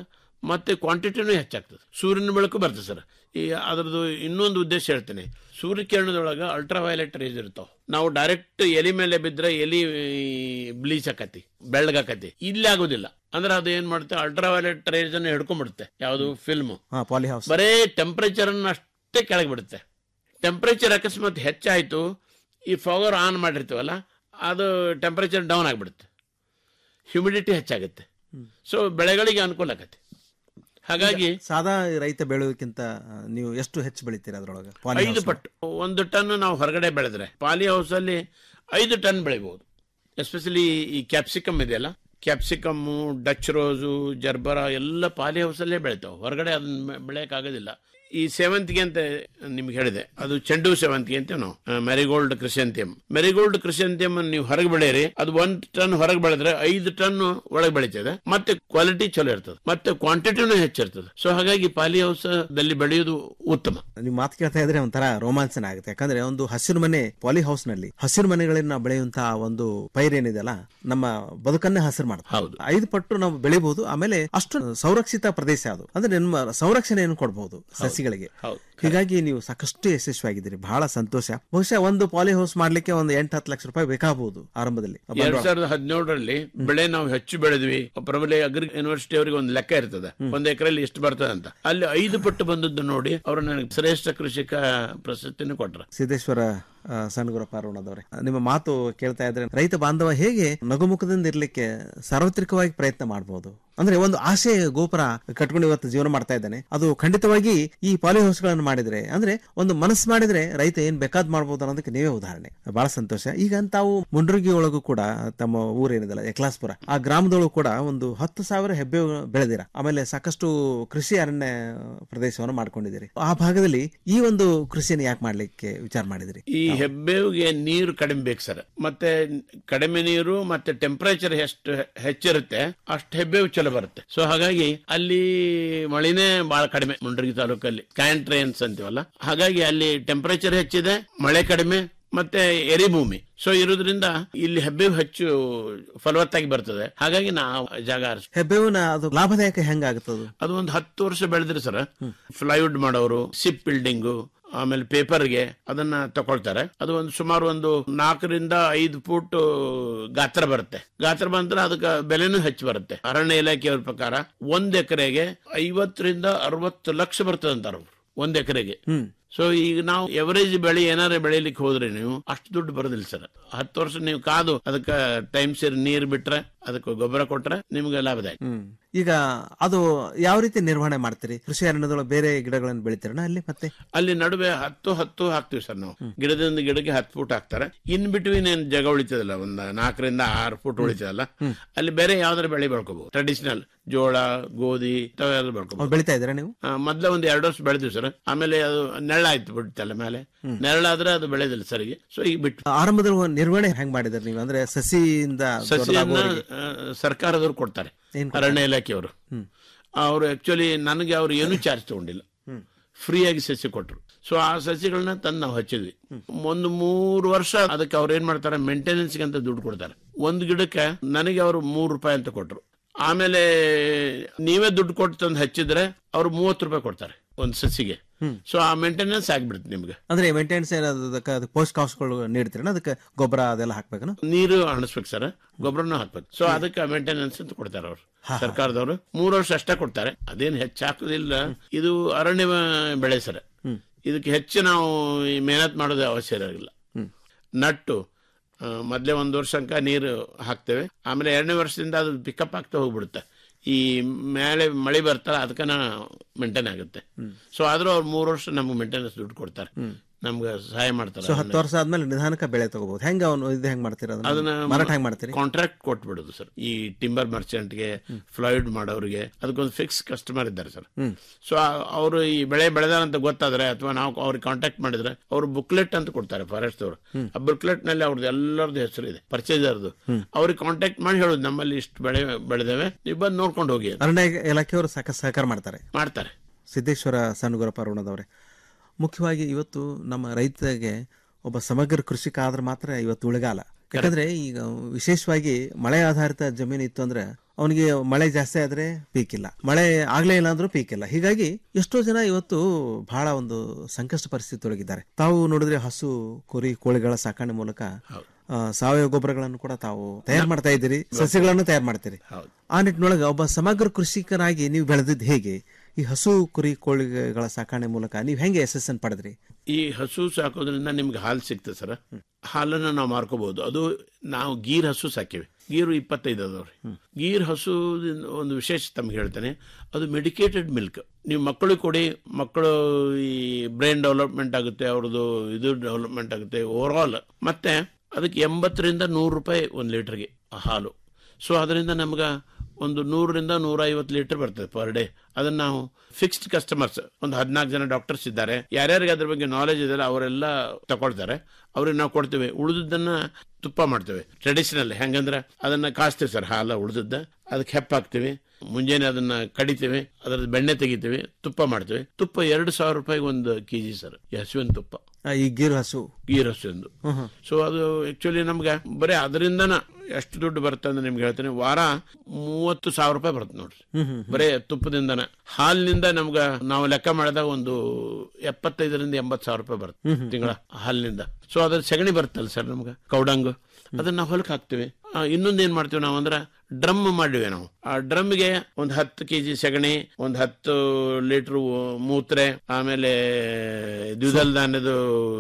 Speaker 11: ಮತ್ತೆ ಕ್ವಾಂಟಿಟಿನೂ ಹೆಚ್ಚಾಗ್ತದೆ ಸೂರ್ಯನ ಬೆಳಕು ಬರ್ತದೆ ಸರ್ ಈ ಅದರದ್ದು ಇನ್ನೊಂದು ಉದ್ದೇಶ ಹೇಳ್ತೇನೆ ಸೂರ್ಯಕಿರಣದೊಳಗೆ ಅಲ್ಟ್ರಾ ವೈಲೆಟ್ ರೇಸ್ ಇರ್ತಾವ ನಾವು ಡೈರೆಕ್ಟ್ ಎಲಿ ಮೇಲೆ ಬಿದ್ರೆ ಎಲಿ ಬ್ಲೀಚ್ ಆಕತಿ ಬೆಳ್ಳಗಾಕತಿ ಇಲ್ಲಿ ಆಗೋದಿಲ್ಲ ಅಂದ್ರೆ ಅದು ಏನ್ ಮಾಡುತ್ತೆ ಅಲ್ಟ್ರಾ ವೈಲೆಟ್ ರೇಸ್ ಅನ್ನು ಹಿಡ್ಕೊಂಡ್ಬಿಡುತ್ತೆ ಯಾವುದು ಫಿಲ್ಮ್
Speaker 24: ಹಾ ಪಾಲಿ ಹೌಸ್
Speaker 11: ಬರೇ ಟೆಂಪರೇಚರ್ ಅನ್ನು ಅಷ್ಟೇ ಕೆಳಗೆ ಬಿಡುತ್ತೆ ಟೆಂಪರೇಚರ್ ಅಕಸ್ಮಾತ್ ಹೆಚ್ಚಾಯಿತು ಈ ಫಾಗರ್ ಆನ್ ಮಾಡಿರ್ತೀವಲ್ಲ ಅದು ಟೆಂಪರೇಚರ್ ಡೌನ್ ಆಗಿಬಿಡುತ್ತೆ ಹ್ಯುಮಿಡಿಟಿ ಹೆಚ್ಚಾಗುತ್ತೆ ಸೊ ಬೆಳೆಗಳಿಗೆ ಅನುಕೂಲ ಆಗತ್ತೆ ಹಾಗಾಗಿ
Speaker 24: ಸಾದಾ ರೈತ ಬೆಳೆಯೋದಕ್ಕಿಂತ ಆ, ನೀವು ಎಷ್ಟು ಹೆಚ್ಚು ಬೆಳಿತೀರಾ ಅದ್ರೊಳಗೆ ಪಾಲಿ
Speaker 11: ಐದು
Speaker 24: ಹೌಸ್
Speaker 11: ಪಟ್ಟು ಒಂದು ಟನ್ ನಾವು ಹೊರಗಡೆ ಬೆಳೆದ್ರೆ ಪಾಲಿ ಹೌಸ್ ಅಲ್ಲಿ ಐದು ಟನ್ ಬೆಳಿಬಹುದು ಎಸ್ಪೆಷಲಿ ಈ ಕ್ಯಾಪ್ಸಿಕಮ್ ಇದೆಯಲ್ಲ ಕ್ಯಾಪ್ಸಿಕಮ್ಮು ಡಚ್ ರೋಸು ಜರ್ಬರ ಎಲ್ಲ ಪಾಲಿ ಹೌಸ್ ಅಲ್ಲೇ ಬೆಳಿತಾವೆ ಹೊರಗಡೆ ಅದನ್ನ ಬೆಳೆಯಕ್ ಆಗೋದಿಲ್ಲ ಈ ಸೇವಂತಿಗೆ ಅಂತ ನಿಮ್ಗೆ ಹೇಳಿದೆ ಅದು ಚೆಂಡು ಸೇವಂತಿಗೆ ಅಂತ ನಾವು ಮೆರಿಗೋಲ್ಡ್ ಕ್ರಿಸೆಂತಿಯಂ ಮೆರಿಗೋಲ್ಡ್ ಕ್ರಿಸೆಂತಿಯಂ ನೀವು ಹೊರಗೆ ಬೆಳೆಯಿರಿ ಅದು ಒಂದ್ ಟನ್ ಹೊರಗೆ ಬೆಳೆದ್ರೆ ಐದು ಟನ್ ಒಳಗೆ ಬೆಳೀತದೆ ಮತ್ತೆ ಕ್ವಾಲಿಟಿ ಚಲೋ ಇರ್ತದೆ ಮತ್ತೆ ಕ್ವಾಂಟಿಟಿನೂ ಹೆಚ್ಚಿರ್ತದೆ ಸೊ ಹಾಗಾಗಿ ಪಾಲಿ ಹೌಸ್ ದಲ್ಲಿ ಬೆಳೆಯೋದು ಉತ್ತಮ
Speaker 24: ನೀವು ಮಾತು ಕೇಳ್ತಾ ಇದ್ರೆ ಒಂಥರ ರೋಮಾಂಚನ ಆಗುತ್ತೆ ಯಾಕಂದ್ರೆ ಒಂದು ಹಸಿರು ಮನೆ ಪಾಲಿ ಹೌಸ್ ನಲ್ಲಿ ಹಸಿರು ಮನೆಗಳನ್ನ ಬೆಳೆಯುವಂತಹ ಒಂದು ಪೈರ್ ಏನಿದೆಯಲ್ಲ ನಮ್ಮ ಬದುಕನ್ನೇ ಹಸಿರು ಮಾಡುತ್ತೆ
Speaker 11: ಹೌದು
Speaker 24: ಐದು ಪಟ್ಟು ನಾವು ಬೆಳಿಬಹುದು ಆಮೇಲೆ ಅಷ್ಟು ಸಂರಕ್ಷಿತ ಪ್ರದೇಶ ಅದು ಅಂದ್ರೆ ನಿಮ್ಮ ಸಂರಕ್ಷಣೆಯನ್ನು ಕೊಡಬಹುದು ಸಸಿಗಳಿಗೆ ಹೀಗಾಗಿ ನೀವು ಸಾಕಷ್ಟು ಯಶಸ್ವಿಯಾಗಿದ್ದೀರಿ ಬಹಳ ಸಂತೋಷ ಬಹುಶಃ ಒಂದು ಪಾಲಿ ಹೌಸ್ ಮಾಡ್ಲಿಕ್ಕೆ ಒಂದು ಎಂಟು ಹತ್ತು ಲಕ್ಷ ರೂಪಾಯಿ ಬೇಕಾಗಬಹುದು ಆರಂಭದಲ್ಲಿ
Speaker 11: ಎರಡ್
Speaker 24: ಬಂಡವಾಳ.
Speaker 11: ಸಾವಿರದ ಹದಿನೇಳರಲ್ಲಿ ಬೆಳೆ ನಾವು ಹೆಚ್ಚು ಬೆಳೆದ್ವಿ ಪ್ರಬಲ ಅಗ್ರಿ ಯೂನಿವರ್ಸಿಟಿ ಅವರಿಗೆ ಒಂದು ಲೆಕ್ಕ ಇರ್ತದೆ ಒಂದ್ ಎಕರೆಯಲ್ಲಿ ಎಷ್ಟು ಬರ್ತದೆ ಅಂತ ಅಲ್ಲಿ ಐದು ಪಟ್ಟು ಬಂದದ್ದು ನೋಡಿ ಅವರು ನನಗೆ ಶ್ರೇಷ್ಠ ಕೃಷಿಕ ಪ್ರಶಸ್ತಿನೂ ಕೊಟ್ರ
Speaker 24: ಸಿದ್ದೇಶ್ವರ ಆ, ಸಣ್ಣಗುರಪ್ಪ ಅರುಣದವರೇ ನಿಮ್ಮ ಮಾತು ಕೇಳ್ತಾ ಇದ್ರೆ ರೈತ ಬಾಂಧವ ಹೇಗೆ ನಗುಮುಖದಿಂದ ಇರ್ಲಿಕ್ಕೆ ಸಾರ್ವತ್ರಿಕವಾಗಿ ಪ್ರಯತ್ನ ಮಾಡಬಹುದು ಅಂದ್ರೆ ಒಂದು ಆಸೆ ಗೋಪುರ ಕಟ್ಕೊಂಡು ಇವತ್ತು ಜೀವನ ಮಾಡ್ತಾ ಇದ್ದಾನೆ ಅದು ಖಂಡಿತವಾಗಿ ಈ ಪಾಲಿ ಹೌಸ್ಗಳನ್ನು ಮಾಡಿದ್ರೆ ಅಂದ್ರೆ ಒಂದು ಮನಸ್ಸು ಮಾಡಿದ್ರೆ ರೈತ ಏನ್ ಬೇಕಾದ್ ಮಾಡ್ಬೋದು ಅನ್ನೋದಕ್ಕೆ ನೀವೇ ಉದಾಹರಣೆ ಬಹಳ ಸಂತೋಷ ಈಗ ತಾವು ಮುಂಡ್ರಗಿ ಒಳಗೂ ಕೂಡ ತಮ್ಮ ಊರೇನಿದಲ್ಲ ಯಕ್ಲಾಸ್ಪುರ ಆ ಗ್ರಾಮದೊಳಗೂ ಕೂಡ ಒಂದು ಹತ್ತು ಸಾವಿರ ಹೆಬ್ಬೆ ಬೆಳೆದಿರ ಆಮೇಲೆ ಸಾಕಷ್ಟು ಕೃಷಿ ಅರಣ್ಯ ಪ್ರದೇಶವನ್ನು ಮಾಡ್ಕೊಂಡಿದ್ದೀರಿ ಆ ಭಾಗದಲ್ಲಿ ಈ ಒಂದು ಕೃಷಿಯನ್ನು ಯಾಕೆ ಮಾಡ್ಲಿಕ್ಕೆ ವಿಚಾರ ಮಾಡಿದಿರಿ
Speaker 11: ಈ ಹೆಬ್ಬೇವಿಗೆ ನೀರು ಕಡಿಮೆ ಬೇಕು ಸರ್ ಮತ್ತೆ ಕಡಿಮೆ ನೀರು ಮತ್ತೆ ಟೆಂಪರೇಚರ್ ಎಷ್ಟು ಹೆಚ್ಚಿರುತ್ತೆ ಅಷ್ಟು ಹೆಬ್ಬೇವು ಚಲೋ ಬರುತ್ತೆ ಸೊ ಹಾಗಾಗಿ ಅಲ್ಲಿ ಮಳಿನೇ ಬಹಳ ಕಡಿಮೆ ಮುಂಡ್ರಗಿ ತಾಲೂಕಲ್ಲಿ ಕ್ಯಾಂಟ್ರೇನ್ಸ್ ಅಂತೀವಲ್ಲ ಹಾಗಾಗಿ ಅಲ್ಲಿ ಟೆಂಪರೇಚರ್ ಹೆಚ್ಚಿದೆ ಮಳೆ ಕಡಿಮೆ ಮತ್ತೆ ಎರಿಭೂಮಿ ಸೊ ಇರೋದ್ರಿಂದ ಇಲ್ಲಿ ಹೆಬ್ಬೇವು ಹೆಚ್ಚು ಫಲವತ್ತಾಗಿ ಬರ್ತದೆ ಹಾಗಾಗಿ ನಾವು ಜಾಗ ಆರಿಸ್
Speaker 24: ಹೆಬ್ಬೇವಿನ ಅದು ಲಾಭದಾಯಕ ಹೆಂಗಾಗುತ್ತದು
Speaker 11: ಅದು ಒಂದು ಹತ್ತು ವರ್ಷ ಬೆಳೆದ್ರಿ ಸರ್ ಫ್ಲೈವುಡ್ ಮಾಡೋರು ಸಿಪ್ ಬಿಲ್ಡಿಂಗು ಆಮೇಲೆ ಪೇಪರ್ಗೆ ಅದನ್ನ ತಗೊಳ್ತಾರೆ ಅದು ಒಂದು ಸುಮಾರು ಒಂದು ನಾಲ್ಕರಿಂದ ಐದು ಫೂಟ್ ಗಾತ್ರ ಬರುತ್ತೆ ಗಾತ್ರ ಬಂದ್ರೆ ಅದಕ್ಕೆ ಬೆಲೆನೂ ಹೆಚ್ಚು ಬರುತ್ತೆ ಅರಣ್ಯ ಇಲಾಖೆಯವ್ರ ಪ್ರಕಾರ ಒಂದ್ ಎಕರೆಗೆ ಐವತ್ತರಿಂದ ಅರವತ್ತು ಲಕ್ಷ ಬರ್ತದೆ ಅಂತಾರ ಅವ್ರು ಒಂದ್ ಎಕರೆಗೆ ಸೊ ಈಗ ನಾವು ಎವರೇಜ್ ಬೆಳೆ ಏನಾರ ಬೆಳಿಲಿಕ್ಕೆ ಹೋದ್ರೆ ನೀವು ಅಷ್ಟು ದುಡ್ಡು ಬರೋದಿಲ್ಲ ಸರ್ ಹತ್ತು ವರ್ಷ ನೀವು ಕಾದು ಅದಕ್ಕೆ ಟೈಮ್ ಸೇರಿ ನೀರು ಬಿಟ್ರೆ ಅದಕ್ಕೆ ಗೊಬ್ಬರ ಕೊಟ್ರೆ ನಿಮ್ಗೆ ಲಾಭದಾಯಕ
Speaker 24: ಹ್ಮ್ ಈಗ ಅದು ಯಾವ ರೀತಿ ನಿರ್ವಹಣೆ ಮಾಡ್ತೀರಿ ಕೃಷಿ ಅರಣ್ಯದೊಳಗೆ ಬೇರೆ ಗಿಡಗಳನ್ನು ಬೆಳಿತೀರಣ ಅಲ್ಲಿ ಮತ್ತೆ
Speaker 11: ಅಲ್ಲಿ ನಡುವೆ ಹತ್ತು ಹತ್ತು ಹಾಕ್ತಿವಿ ಸರ್ ನಾವು ಗಿಡದಿಂದ ಗಿಡಕ್ಕೆ ಹತ್ತು ಫೂಟ್ ಹಾಕ್ತಾರೆ ಇನ್ ಬಿಟ್ವೀನ್ ಏನ್ ಜಾಗ ಉಳಿತದಲ್ಲ ಒಂದ್ ನಾಲ್ಕರಿಂದ ಆರು ಫೂಟ್ ಉಳಿತದಲ್ಲ ಅಲ್ಲಿ ಬೇರೆ ಯಾವ್ದಾರ ಬೆಳೆ ಬೆಳ್ಕೋಬಹುದು ಟ್ರೆಡಿಷನಲ್ ಜೋಳ ಗೋಧಿ ಇಂಥವೆಲ್ಲ ಬೆಳ್ಕೋಬಹುದು
Speaker 24: ಅವು ಬೆಳಿತಾ ಇದ್ದೀರಾ ನೀವು
Speaker 11: ಮೊದ್ಲ ಒಂದ್ ಎರಡು ವರ್ಷ ಬೆಳೆದಿವಿ ಸರ್ ಆಮೇಲೆ ಅದು ನೆರಳಾಯ್ತು ಬಿಡ್ತಲ್ಲ ಮೇಲೆ ನೆರಳಾದ್ರೆ ಅದು ಬೆಳೆದಿಲ್ಲ ಸರಿಗೆ ಸೊ ಈಗ ಬಿಟ್ಟು
Speaker 24: ಆರಂಭದಲ್ಲಿ ಒಂದು ನಿರ್ವಹಣೆ ಹೆಂಗ್ ಮಾಡಿದ್ರಿ ನೀವು ಅಂದ್ರೆ ಸಸಿಯಿಂದ
Speaker 11: ಸಸಿಯನ್ನ
Speaker 24: ದೊಡ್ಡದಾಗುವವರೆಗೆ?
Speaker 11: ಆ, ಸರ್ಕಾರದವ್ರು ಕೊಡ್ತಾರೆ
Speaker 24: ಏನ್ ಕೊಡ್ತಾರೆ?
Speaker 11: ಅರಣ್ಯ ಇಲಾಖೆಯವರು ಅವರು ಆಕ್ಚುಲಿ ನನಗೆ ಅವರು ಏನೂ ಚಾರ್ಜ್ ತಗೊಂಡಿಲ್ಲ ಫ್ರೀಯಾಗಿ ಸಸಿ ಕೊಟ್ರು ಸೊ ಆ ಸಸಿಗಳನ್ನ ತಂದು ನಾವು ಹಚ್ಚಿದ್ವಿ ಒಂದು ಮೂರು ವರ್ಷ ಅದಕ್ಕೆ ಅವ್ರು ಏನ್ ಮಾಡ್ತಾರೆ ಮೇಂಟೆನೆನ್ಸ್ ಅಂತ ದುಡ್ಡು ಕೊಡ್ತಾರೆ ಒಂದು ಗಿಡಕ್ಕೆ ನನಗೆ ಅವರು ಮೂರು ರೂಪಾಯಿ ಅಂತ ಕೊಟ್ರು ಆಮೇಲೆ ನೀವೇ ದುಡ್ಡು ಕೊಟ್ಟು ತಂದು ಹಚ್ಚಿದ್ರೆ ಅವ್ರು ಮೂವತ್ತು ರೂಪಾಯಿ ಕೊಡ್ತಾರೆ ಒಂದು ಸಸಿಗೆ ಸೊ ಆ ಮೇಂಟೆನೆನ್ಸ್ ಆಗ್ಬಿಡುತ್ತೆ ನಿಮ್ಗೆ
Speaker 24: ಅಂದ್ರೆ ಮೇಂಟೆನೆನ್ಸ್ ಅದಕ್ಕೆ ಪೋಷಕಾಂಶಗಳು ನೀಡ್ತೀರಣ ಅದಕ್ಕೆ ಗೊಬ್ಬರ ಅದೆಲ್ಲ ಹಾಕ್ಬೇಕನ
Speaker 11: ನೀರು ಹಣಿಸ್ಬೇಕು ಸರ್ ಗೊಬ್ಬರನೂ ಹಾಕ್ಬೇಕು ಸೊ ಅದಕ್ಕೆ ಮೇಂಟೆನೆನ್ಸ್ ಅಂತ ಕೊಡ್ತಾರೆ ಅವ್ರು ಸರ್ಕಾರದವರು ಮೂರು ವರ್ಷ ಅಷ್ಟೇ ಕೊಡ್ತಾರೆ ಅದೇನು ಹೆಚ್ಚು ಹಾಕೋದಿಲ್ಲ ಇದು ಅರಣ್ಯ ಬೆಳೆ ಸರ್ ಇದಕ್ಕೆ ಹೆಚ್ಚು ನಾವು ಈ ಮೆಹನತ್ ಮಾಡೋದು ಅವಶ್ಯ ಇರಲಿಲ್ಲ ನಟ್ಟು ಆ, ಮೊದ್ಲೇ ಒಂದು ವರ್ಷ ತನಕ ನೀರು ಹಾಕ್ತೇವೆ ಆಮೇಲೆ ಎರಡನೇ ವರ್ಷದಿಂದ ಅದು ಪಿಕಪ್ ಆಗ್ತಾ ಹೋಗ್ಬಿಡುತ್ತೆ ಈ ಮೇಲೆ ಮಳೆ ಬರ್ತಾರ ಅದಕ್ಕನ ಮೇಂಟೈನ್ ಆಗುತ್ತೆ ಸೊ ಆದ್ರೂ ಅವ್ರು ಮೂರು ವರ್ಷ ನಮ್ಗೆ ಮೇಂಟೆನೆನ್ಸ್ ದುಡ್ಡು ಕೊಡ್ತಾರೆ ನಮ್ಗೆ ಸಹಾಯ ಮಾಡ್ತಾರೆ
Speaker 24: ಸೊ ಹತ್ತು ವರ್ಷ ಆದ್ಮೇಲೆ ನಿಧಾನಕ್ಕೆ ಬೆಳೆ ತಗೋಬಹುದು ಹೆಂಗ ಅವನು ಇದು ಹೆಂಗ್ ಮಾಡ್ತೀರಾ ಅದನ್ನ?
Speaker 11: ಅದನ್ನ
Speaker 24: ಮಾರಾಟ ಹೆಂಗ್ ಮಾಡ್ತೀರಿ
Speaker 11: ಕಾಂಟ್ರಾಕ್ಟ್ ಕೊಟ್ಬಿಡುದು ಸರ್ ಈ ಟಿಂಬರ್ ಮರ್ಚೆಂಟ್ಗೆ ಫ್ಲೈಡ್ ಮಾಡೋರಿಗೆ ಅದಕ್ಕೊಂದು ಫಿಕ್ಸ್ ಕಸ್ಟಮರ್ ಇದ್ದಾರೆ ಸರ್ ಸೊ ಅವರು ಈ ಬೆಳೆ ಬೆಳೆದಾರಂತ ಗೊತ್ತಾದ್ರೆ ಅಥವಾ ನಾವು ಅವ್ರಿಗೆ ಕಾಂಟ್ಯಾಕ್ಟ್ ಮಾಡಿದ್ರೆ ಅವರು ಬುಕ್ಲೆಟ್ ಅಂತ ಕೊಡ್ತಾರೆ ಫಾರೆಸ್ಟ್ ಅವರು ಆ ಬುಕ್ಲೆಟ್ ನಲ್ಲಿ ಅವ್ರದ್ದು ಎಲ್ಲರದ್ದು ಹೆಸರು ಇದೆ ಪರ್ಚೇಸರ್ದು ಅವ್ರಿಗೆ ಕಾಂಟ್ಯಾಕ್ಟ್ ಮಾಡಿ ಹೇಳೋದು ನಮ್ಮಲ್ಲಿ ಇಷ್ಟು ಬೆಳೆ ಬೆಳೆದೇವೆ ನೀವು ಬಂದು ನೋಡ್ಕೊಂಡು ಹೋಗಿ ಅಂತ.
Speaker 24: ಅರಣ್ಯ ಇಲಾಖೆಯವರು ಸಾಕಷ್ಟು ಸಹಕಾರ ಮಾಡ್ತಾರೆ
Speaker 11: ಮಾಡ್ತಾರೆ
Speaker 24: ಸಿದ್ದೇಶ್ವರ ಸಣ್ಣಗುರಪ್ಪ ಅರುಣದವರೇ ಮುಖ್ಯವಾಗಿ ಇವತ್ತು ನಮ್ಮ ರೈತರಿಗೆ ಒಬ್ಬ ಸಮಗ್ರ ಕೃಷಿಕ ಆದ್ರೆ ಮಾತ್ರ ಇವತ್ತು ಉಳಿಗಾಲ ಯಾಕಂದ್ರೆ ಈಗ ವಿಶೇಷವಾಗಿ ಮಳೆ ಆಧಾರಿತ ಜಮೀನು ಇತ್ತು ಅಂದ್ರೆ ಅವನಿಗೆ ಮಳೆ ಜಾಸ್ತಿ ಆದ್ರೆ ಪೀಕ್ ಇಲ್ಲ ಮಳೆ ಆಗ್ಲೇ ಇಲ್ಲ ಅಂದ್ರೂ ಪೀಕ್ ಇಲ್ಲ ಹೀಗಾಗಿ ಎಷ್ಟೋ ಜನ ಇವತ್ತು ಬಹಳ ಒಂದು ಸಂಕಷ್ಟ ಪರಿಸ್ಥಿತಿ ಒಳಗಿದ್ದಾರೆ ತಾವು ನೋಡಿದ್ರೆ ಹಸು ಕುರಿ ಕೋಳಿಗಳ ಸಾಕಣೆ ಮೂಲಕ ಆ, ಸಾವಯವ ಗೊಬ್ಬರಗಳನ್ನು ಕೂಡ ತಾವು ತಯಾರು ಮಾಡ್ತಾ ಇದ್ದೀರಿ ಸಸ್ಯಗಳನ್ನು ತಯಾರು ಮಾಡ್ತೀರಿ ಆ ನಿಟ್ಟಿನೊಳಗೆ ಒಬ್ಬ ಸಮಗ್ರ ಕೃಷಿಕನಾಗಿ ನೀವು ಬೆಳೆದಿದ್ದು ಹೇಗೆ ಈ ಹಸು ಕುರಿ ಕೋಳಿಗಳ ಸಾಕಣೆ ಮೂಲಕ ನೀವು ಹೆಂಗೆ ಯಶಸ್ಸನ್ನು ಪಡೆದ್ರಿ
Speaker 11: ಈ ಹಸು ಸಾಕೋದ್ರಿಂದ ನಿಮ್ಗೆ ಹಾಲು ಸಿಗ್ತದೆ ಸರ್ ಹಾಲನ್ನ ನಾವು ಮಾರ್ಕೋಬಹುದು ಅದು ನಾವು ಗೀರ್ ಹಸು ಸಾಕಿವಿ ಗೀರು ಇಪ್ಪತ್ತೈದು ಅದಾವ್ರಿ ಗೀರ್ ಹಸು ಒಂದು ವಿಶೇಷ ತಮ್ಗೆ ಹೇಳ್ತೇನೆ ಅದು ಮೆಡಿಕೇಟೆಡ್ ಮಿಲ್ಕ್ ನೀವು ಮಕ್ಕಳಿಗೆ ಕೊಡಿ ಮಕ್ಕಳು ಈ ಬ್ರೈನ್ ಡೆವಲಪ್ಮೆಂಟ್ ಆಗುತ್ತೆ ಅವ್ರದ್ದು ಇದು ಡೆವಲಪ್ಮೆಂಟ್ ಆಗುತ್ತೆ ಓವರ್ ಆಲ್ ಮತ್ತೆ ಅದಕ್ಕೆ ಎಂಬತ್ತರಿಂದ ನೂರು ರೂಪಾಯಿ ಒಂದು ಲೀಟರ್ಗೆ ಹಾಲು ಸೊ ಅದರಿಂದ ನಮ್ಗೆ ಒಂದು ನೂರರಿಂದ ನೂರ ಐವತ್ತು ಲೀಟರ್ ಬರ್ತದೆ ಪರ್ ಡೇ ಅದನ್ನ ನಾವು ಫಿಕ್ಸ್ಡ್ ಕಸ್ಟಮರ್ಸ್ ಒಂದು ಹದಿನಾಲ್ಕು ಜನ ಡಾಕ್ಟರ್ಸ್ ಇದ್ದಾರೆ ಯಾರ್ಯಾರಿಗೆ ಅದ್ರ ಬಗ್ಗೆ ನಾಲೆಜ್ ಇದೆಯಲ್ಲ ಅವರೆಲ್ಲ ತಗೊಳ್ತಾರೆ ಅವ್ರಿಗೆ ನಾವು ಕೊಡ್ತೇವೆ ಉಳಿದದ್ದನ್ನ ತುಪ್ಪ ಮಾಡ್ತೇವೆ ಟ್ರೆಡಿಷನಲ್ ಹೆಂಗಂದ್ರೆ ಅದನ್ನ ಕಾಸ್ತೀವಿ ಸರ್ ಹಾಲ ಉಳಿದದ್ದ ಅದಕ್ಕೆ ಹೆಪ್ಪ ಹಾಕ್ತಿವಿ ಮುಂಜಾನೆ ಅದನ್ನ ಕಡಿತೇವೆ ಅದರದ್ದು ಬೆಣ್ಣೆ ತೆಗಿತೇವೆ ತುಪ್ಪ ಮಾಡ್ತೇವೆ ತುಪ್ಪ ಎರಡು ಸಾವಿರ ರೂಪಾಯಿಗೆ ಒಂದು ಕೆಜಿ ಸರ್ ಈ ಹಸುವಿನ ತುಪ್ಪ
Speaker 24: ಆ, ಈ ಗೀರು ಹಸು
Speaker 11: ಗೀರ್ ಹಸುವಿಂದು
Speaker 24: ಹ್ಮ್ ಹ್ಮ್.
Speaker 11: ಸೊ ಅದು ಆಕ್ಚುಲಿ ನಮ್ಗೆ ಬರೀ ಅದರಿಂದನ ಎಷ್ಟು ದುಡ್ಡು ಬರುತ್ತೆ ಅಂದ್ರೆ ನಿಮ್ಗೆ ಹೇಳ್ತೇನೆ ವಾರ ಮೂವತ್ತು ಸಾವಿರ ರೂಪಾಯಿ ಬರುತ್ತೆ ನೋಡ್ರಿ
Speaker 24: ಹ್ಮ್ ಹ್ಮ್ ಹ್ಮ್.
Speaker 11: ಬರೀ ತುಪ್ಪದಿಂದನ ಹಾಲಿನಿಂದ ನಮ್ಗ ನಾವು ಲೆಕ್ಕ ಮಾಡಿದಾಗ ಒಂದು ಎಪ್ಪತ್ತೈದರಿಂದ ಎಂಬತ್ತು ಸಾವಿರ ರೂಪಾಯಿ
Speaker 24: ಹ್ಮ್
Speaker 11: ಬರುತ್ತೆ
Speaker 24: ಹ್ಮ್.
Speaker 11: ತಿಂಗಳ ಹಾಲಿನಿಂದ ಸೊ ಅದ್ರ ಸಗಣಿ ಬರುತ್ತಲ್ಲ ಸರ್ ನಮ್ಗೆ ಕೌಡಂಗು ಅದನ್ನ ನಾವು ಹೊಲಕ್ಕೆ ಹಾಕ್ತಿವಿ ಆ, ಇನ್ನೊಂದ್ ಏನ್ ಮಾಡ್ತೀವಿ ನಾವು ಅಂದ್ರೆ ಡ್ರಮ್ ಮಾಡಿವಿ ನಾವು ಆ ಡ್ರಮ್ಗೆ ಒಂದ್ ಹತ್ತು ಕೆಜಿ ಸಗಣಿ ಒಂದ್ ಹತ್ತು ಲೀಟರ್ ಮೂತ್ರೆ ಆಮೇಲೆ ದ್ವಿದಲ್ ಧಾನ್ಯದ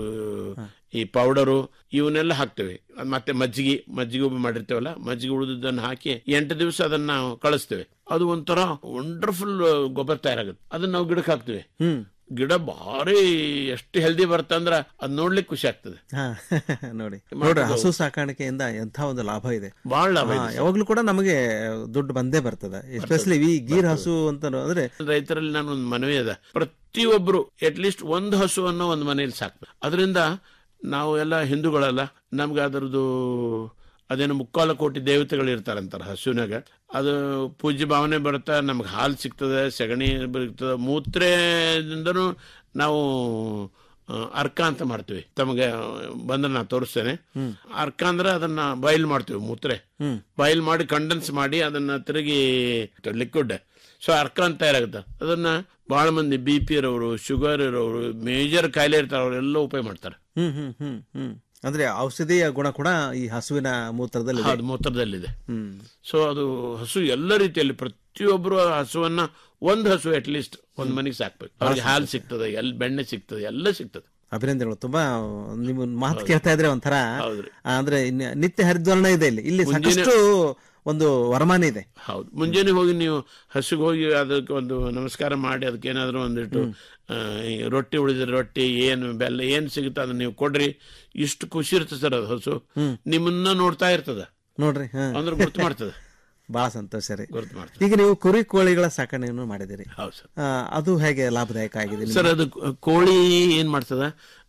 Speaker 11: ಈ ಪೌಡರು ಇವನ್ನೆಲ್ಲ ಹಾಕ್ತೇವೆ ಅದ್ ಮತ್ತೆ ಮಜ್ಜಿಗೆ ಮಜ್ಜಿಗೆ ಒಬ್ಬ ಮಾಡಿರ್ತೇವಲ್ಲ ಮಜ್ಜಿಗೆ ಉಳಿದದ್ದನ್ನು ಹಾಕಿ ಎಂಟು ದಿವಸ ಅದನ್ನ ನಾವು ಕಳಿಸ್ತೇವೆ ಅದು ಒಂಥರ ವಂಡರ್ಫುಲ್ ಗೊಬ್ಬರ ತಯಾರಾಗುತ್ತೆ ಅದನ್ನ ನಾವು ಗಿಡಕ್ಕೆ ಹಾಕ್ತಿವಿ
Speaker 24: ಹ್ಮ್
Speaker 11: ಗಿಡ ಭಾರಿ ಎಷ್ಟು ಹೆಲ್ದಿ ಬರುತ್ತೆ ಅಂದ್ರ ಅದ್ ನೋಡ್ಲಿಕ್ಕೆ ಖುಷಿ ಆಗ್ತದೆ
Speaker 24: ಹಾ ನೋಡಿ ನೋಡ್ರಿ ಹಸು ಸಾಕಾಣಿಕೆಯಿಂದ ಎಂಥ ಒಂದು ಲಾಭ ಇದೆ
Speaker 11: ಬಹಳ ಲಾಭ
Speaker 24: ಹಾ,
Speaker 11: ಇದೆ ಸರ್.
Speaker 24: ಯಾವಾಗ್ಲೂ ಕೂಡ ನಮಗೆ ದುಡ್ಡು ಬಂದೇ ಬರ್ತದೆ ಎಸ್ಪೆಷಲಿ ಈ ಗೀರ್ ಹಸು ಅಂತ ಅಂದ್ರೆ
Speaker 11: ರೈತರಲ್ಲಿ ನಾನು ಒಂದು ಮನವಿ ಅದ ಪ್ರತಿಯೊಬ್ರು ಅಟ್ಲೀಸ್ಟ್ ಒಂದು ಹಸುವನ್ನು ಒಂದು ಮನೆಯಲ್ಲಿ ಸಾಕ್ಬೇಕು ಅದರಿಂದ ನಾವು ಎಲ್ಲ ಹಿಂದೂಗಳಲ್ಲ ನಮ್ಗೆ ಅದರದ್ದು ಅದೇನು ಮುಕ್ಕಾಲು ಕೋಟಿ ದೇವತೆಗಳು ಇರ್ತಾರಂತಾರ ಹಸುವಿನಾಗ ಅದು ಪೂಜ್ಯ ಭಾವನೆ ಬರುತ್ತಾ ನಮ್ಗೆ ಹಾಲು ಸಿಗ್ತದೆ ಸಗಣಿ ಬರ್ತದೆ ಮೂತ್ರದಿಂದನೂ ನಾವು ಆ, ಅರ್ಕ ಅಂತ ಮಾಡ್ತೀವಿ ತಮಗೆ ಬಂದ್ರೆ ನಾ ತೋರಿಸ್ತೇನೆ ಅರ್ಕ ಅಂದ್ರೆ ಅದನ್ನ ಬಾಯ್ಲ್ ಮಾಡ್ತೀವಿ ಮೂತ್ರೆ
Speaker 24: ಹ್ಮ್.
Speaker 11: ಬಾಯ್ಲ್ ಮಾಡಿ ಕಂಡೆನ್ಸ್ ಮಾಡಿ ಅದನ್ನ ತಿರುಗಿ ಲಿಕ್ವಿಡ್ ಸೊ ಅರ್ಕ ಅಂತ ತಯಾರಾಗುತ್ತೆ ಅದನ್ನ ಬಹಳ ಮಂದಿ ಬಿ ಪಿ ಇರೋರು ಶುಗರ್ ಇರೋರು ಮೇಜರ್ ಕಾಯಿಲೆ ಇರ್ತಾರೆ ಅವರೆಲ್ಲ ಉಪಯೋಗ ಮಾಡ್ತಾರೆ
Speaker 24: ಹ್ಮ್ ಹ್ಮ್ ಹ್ಮ್ ಹ್ಮ್ ಅಂದ್ರೆ ಔಷಧಿಯ ಗುಣ ಕೂಡ ಈ ಹಸುವಿನ ಮೂತ್ರದಲ್ಲಿ
Speaker 11: ಅದು ಮೂತ್ರದಲ್ಲಿದೆ
Speaker 24: ಹ್ಮ್
Speaker 11: ಸೊ ಅದು ಹಸು ಎಲ್ಲ ರೀತಿಯಲ್ಲಿ ಪ್ರತಿಯೊಬ್ಬರು ಹಸುವನ್ನ ಒಂದು ಹಸು ಅಟ್ ಲೀಸ್ಟ್ ಒಂದ್ ಮನೆಗೆ ಸಾಕ್ಬೇಕು ಅವ್ರಿಗೆ ಹಾಲು ಸಿಗ್ತದೆ ಎಲ್ಲಿ ಬೆಣ್ಣೆ ಸಿಗ್ತದೆ ಎಲ್ಲ ಸಿಗ್ತದೆ
Speaker 24: ಅಭಿನಂದನೆಗಳು ತುಂಬಾ ನಿಮ್ಮ ಮಾತು ಕೇಳ್ತಾ ಇದ್ರೆ ಒಂಥರ
Speaker 11: ಹೌದ್ರಿ.
Speaker 24: ಅಂದ್ರೆ ಇನ್ನ- ನಿತ್ಯ ಹರಿದ್ವರ್ಣ ಇದೆ ಇಲ್ಲಿ ಇಲ್ಲಿ
Speaker 11: ಮುಂಜಾನೆ-
Speaker 24: ಸಾಕಷ್ಟು ಒಂದು ವರಮಾನ ಇದೆ
Speaker 11: ಹೌದು ಮುಂಜಾನೆ ಹೋಗಿ ನೀವು ಹಸುಗೆ ಹೋಗಿ ಅದಕ್ಕೆ ಒಂದು ನಮಸ್ಕಾರ ಮಾಡಿ ಅದಕ್ಕೆ ಏನಾದರೂ ಒಂದಿಟ್ಟು ಆ, ಈ ರೊಟ್ಟಿ ಉಳಿದ್ರೆ ರೊಟ್ಟಿ ಏನು ಬೆಲ್ಲ ಏನು ಸಿಗುತ್ತೆ ಅದನ್ನ ನೀವು ಕೊಡ್ರಿ ಇಷ್ಟು ಖುಷಿ ಇರ್ತದೆ ಸರ್ ಅದು ಹಸು ನಿಮ್ಮನ್ನ ನೋಡ್ತಾ ಇರ್ತದ
Speaker 24: ನೋಡ್ರಿ ಹಾ.
Speaker 11: ಅಂದ್ರೆ ಗುರ್ತು ಮಾಡ್ತದೆ
Speaker 24: ಬಹಳ ಸಂತೋಷ ರೀ
Speaker 11: ಗುರ್ತು ಮಾಡ್ತದೆ
Speaker 24: ಈಗ ನೀವು ಕುರಿ ಕೋಳಿಗಳ ಸಾಕಣೆಯನ್ನು ಮಾಡಿದಿರಿ
Speaker 11: ಹೌದು ಸರ್
Speaker 24: ಆ, ಅದು ಹೇಗೆ ಲಾಭದಾಯಕ ಆಗಿದೆ ನಿಮ್ಗೆ?
Speaker 11: ಸರ್ ಅದು ಕೋಳಿ ಏನ್ ಮಾಡ್ತದ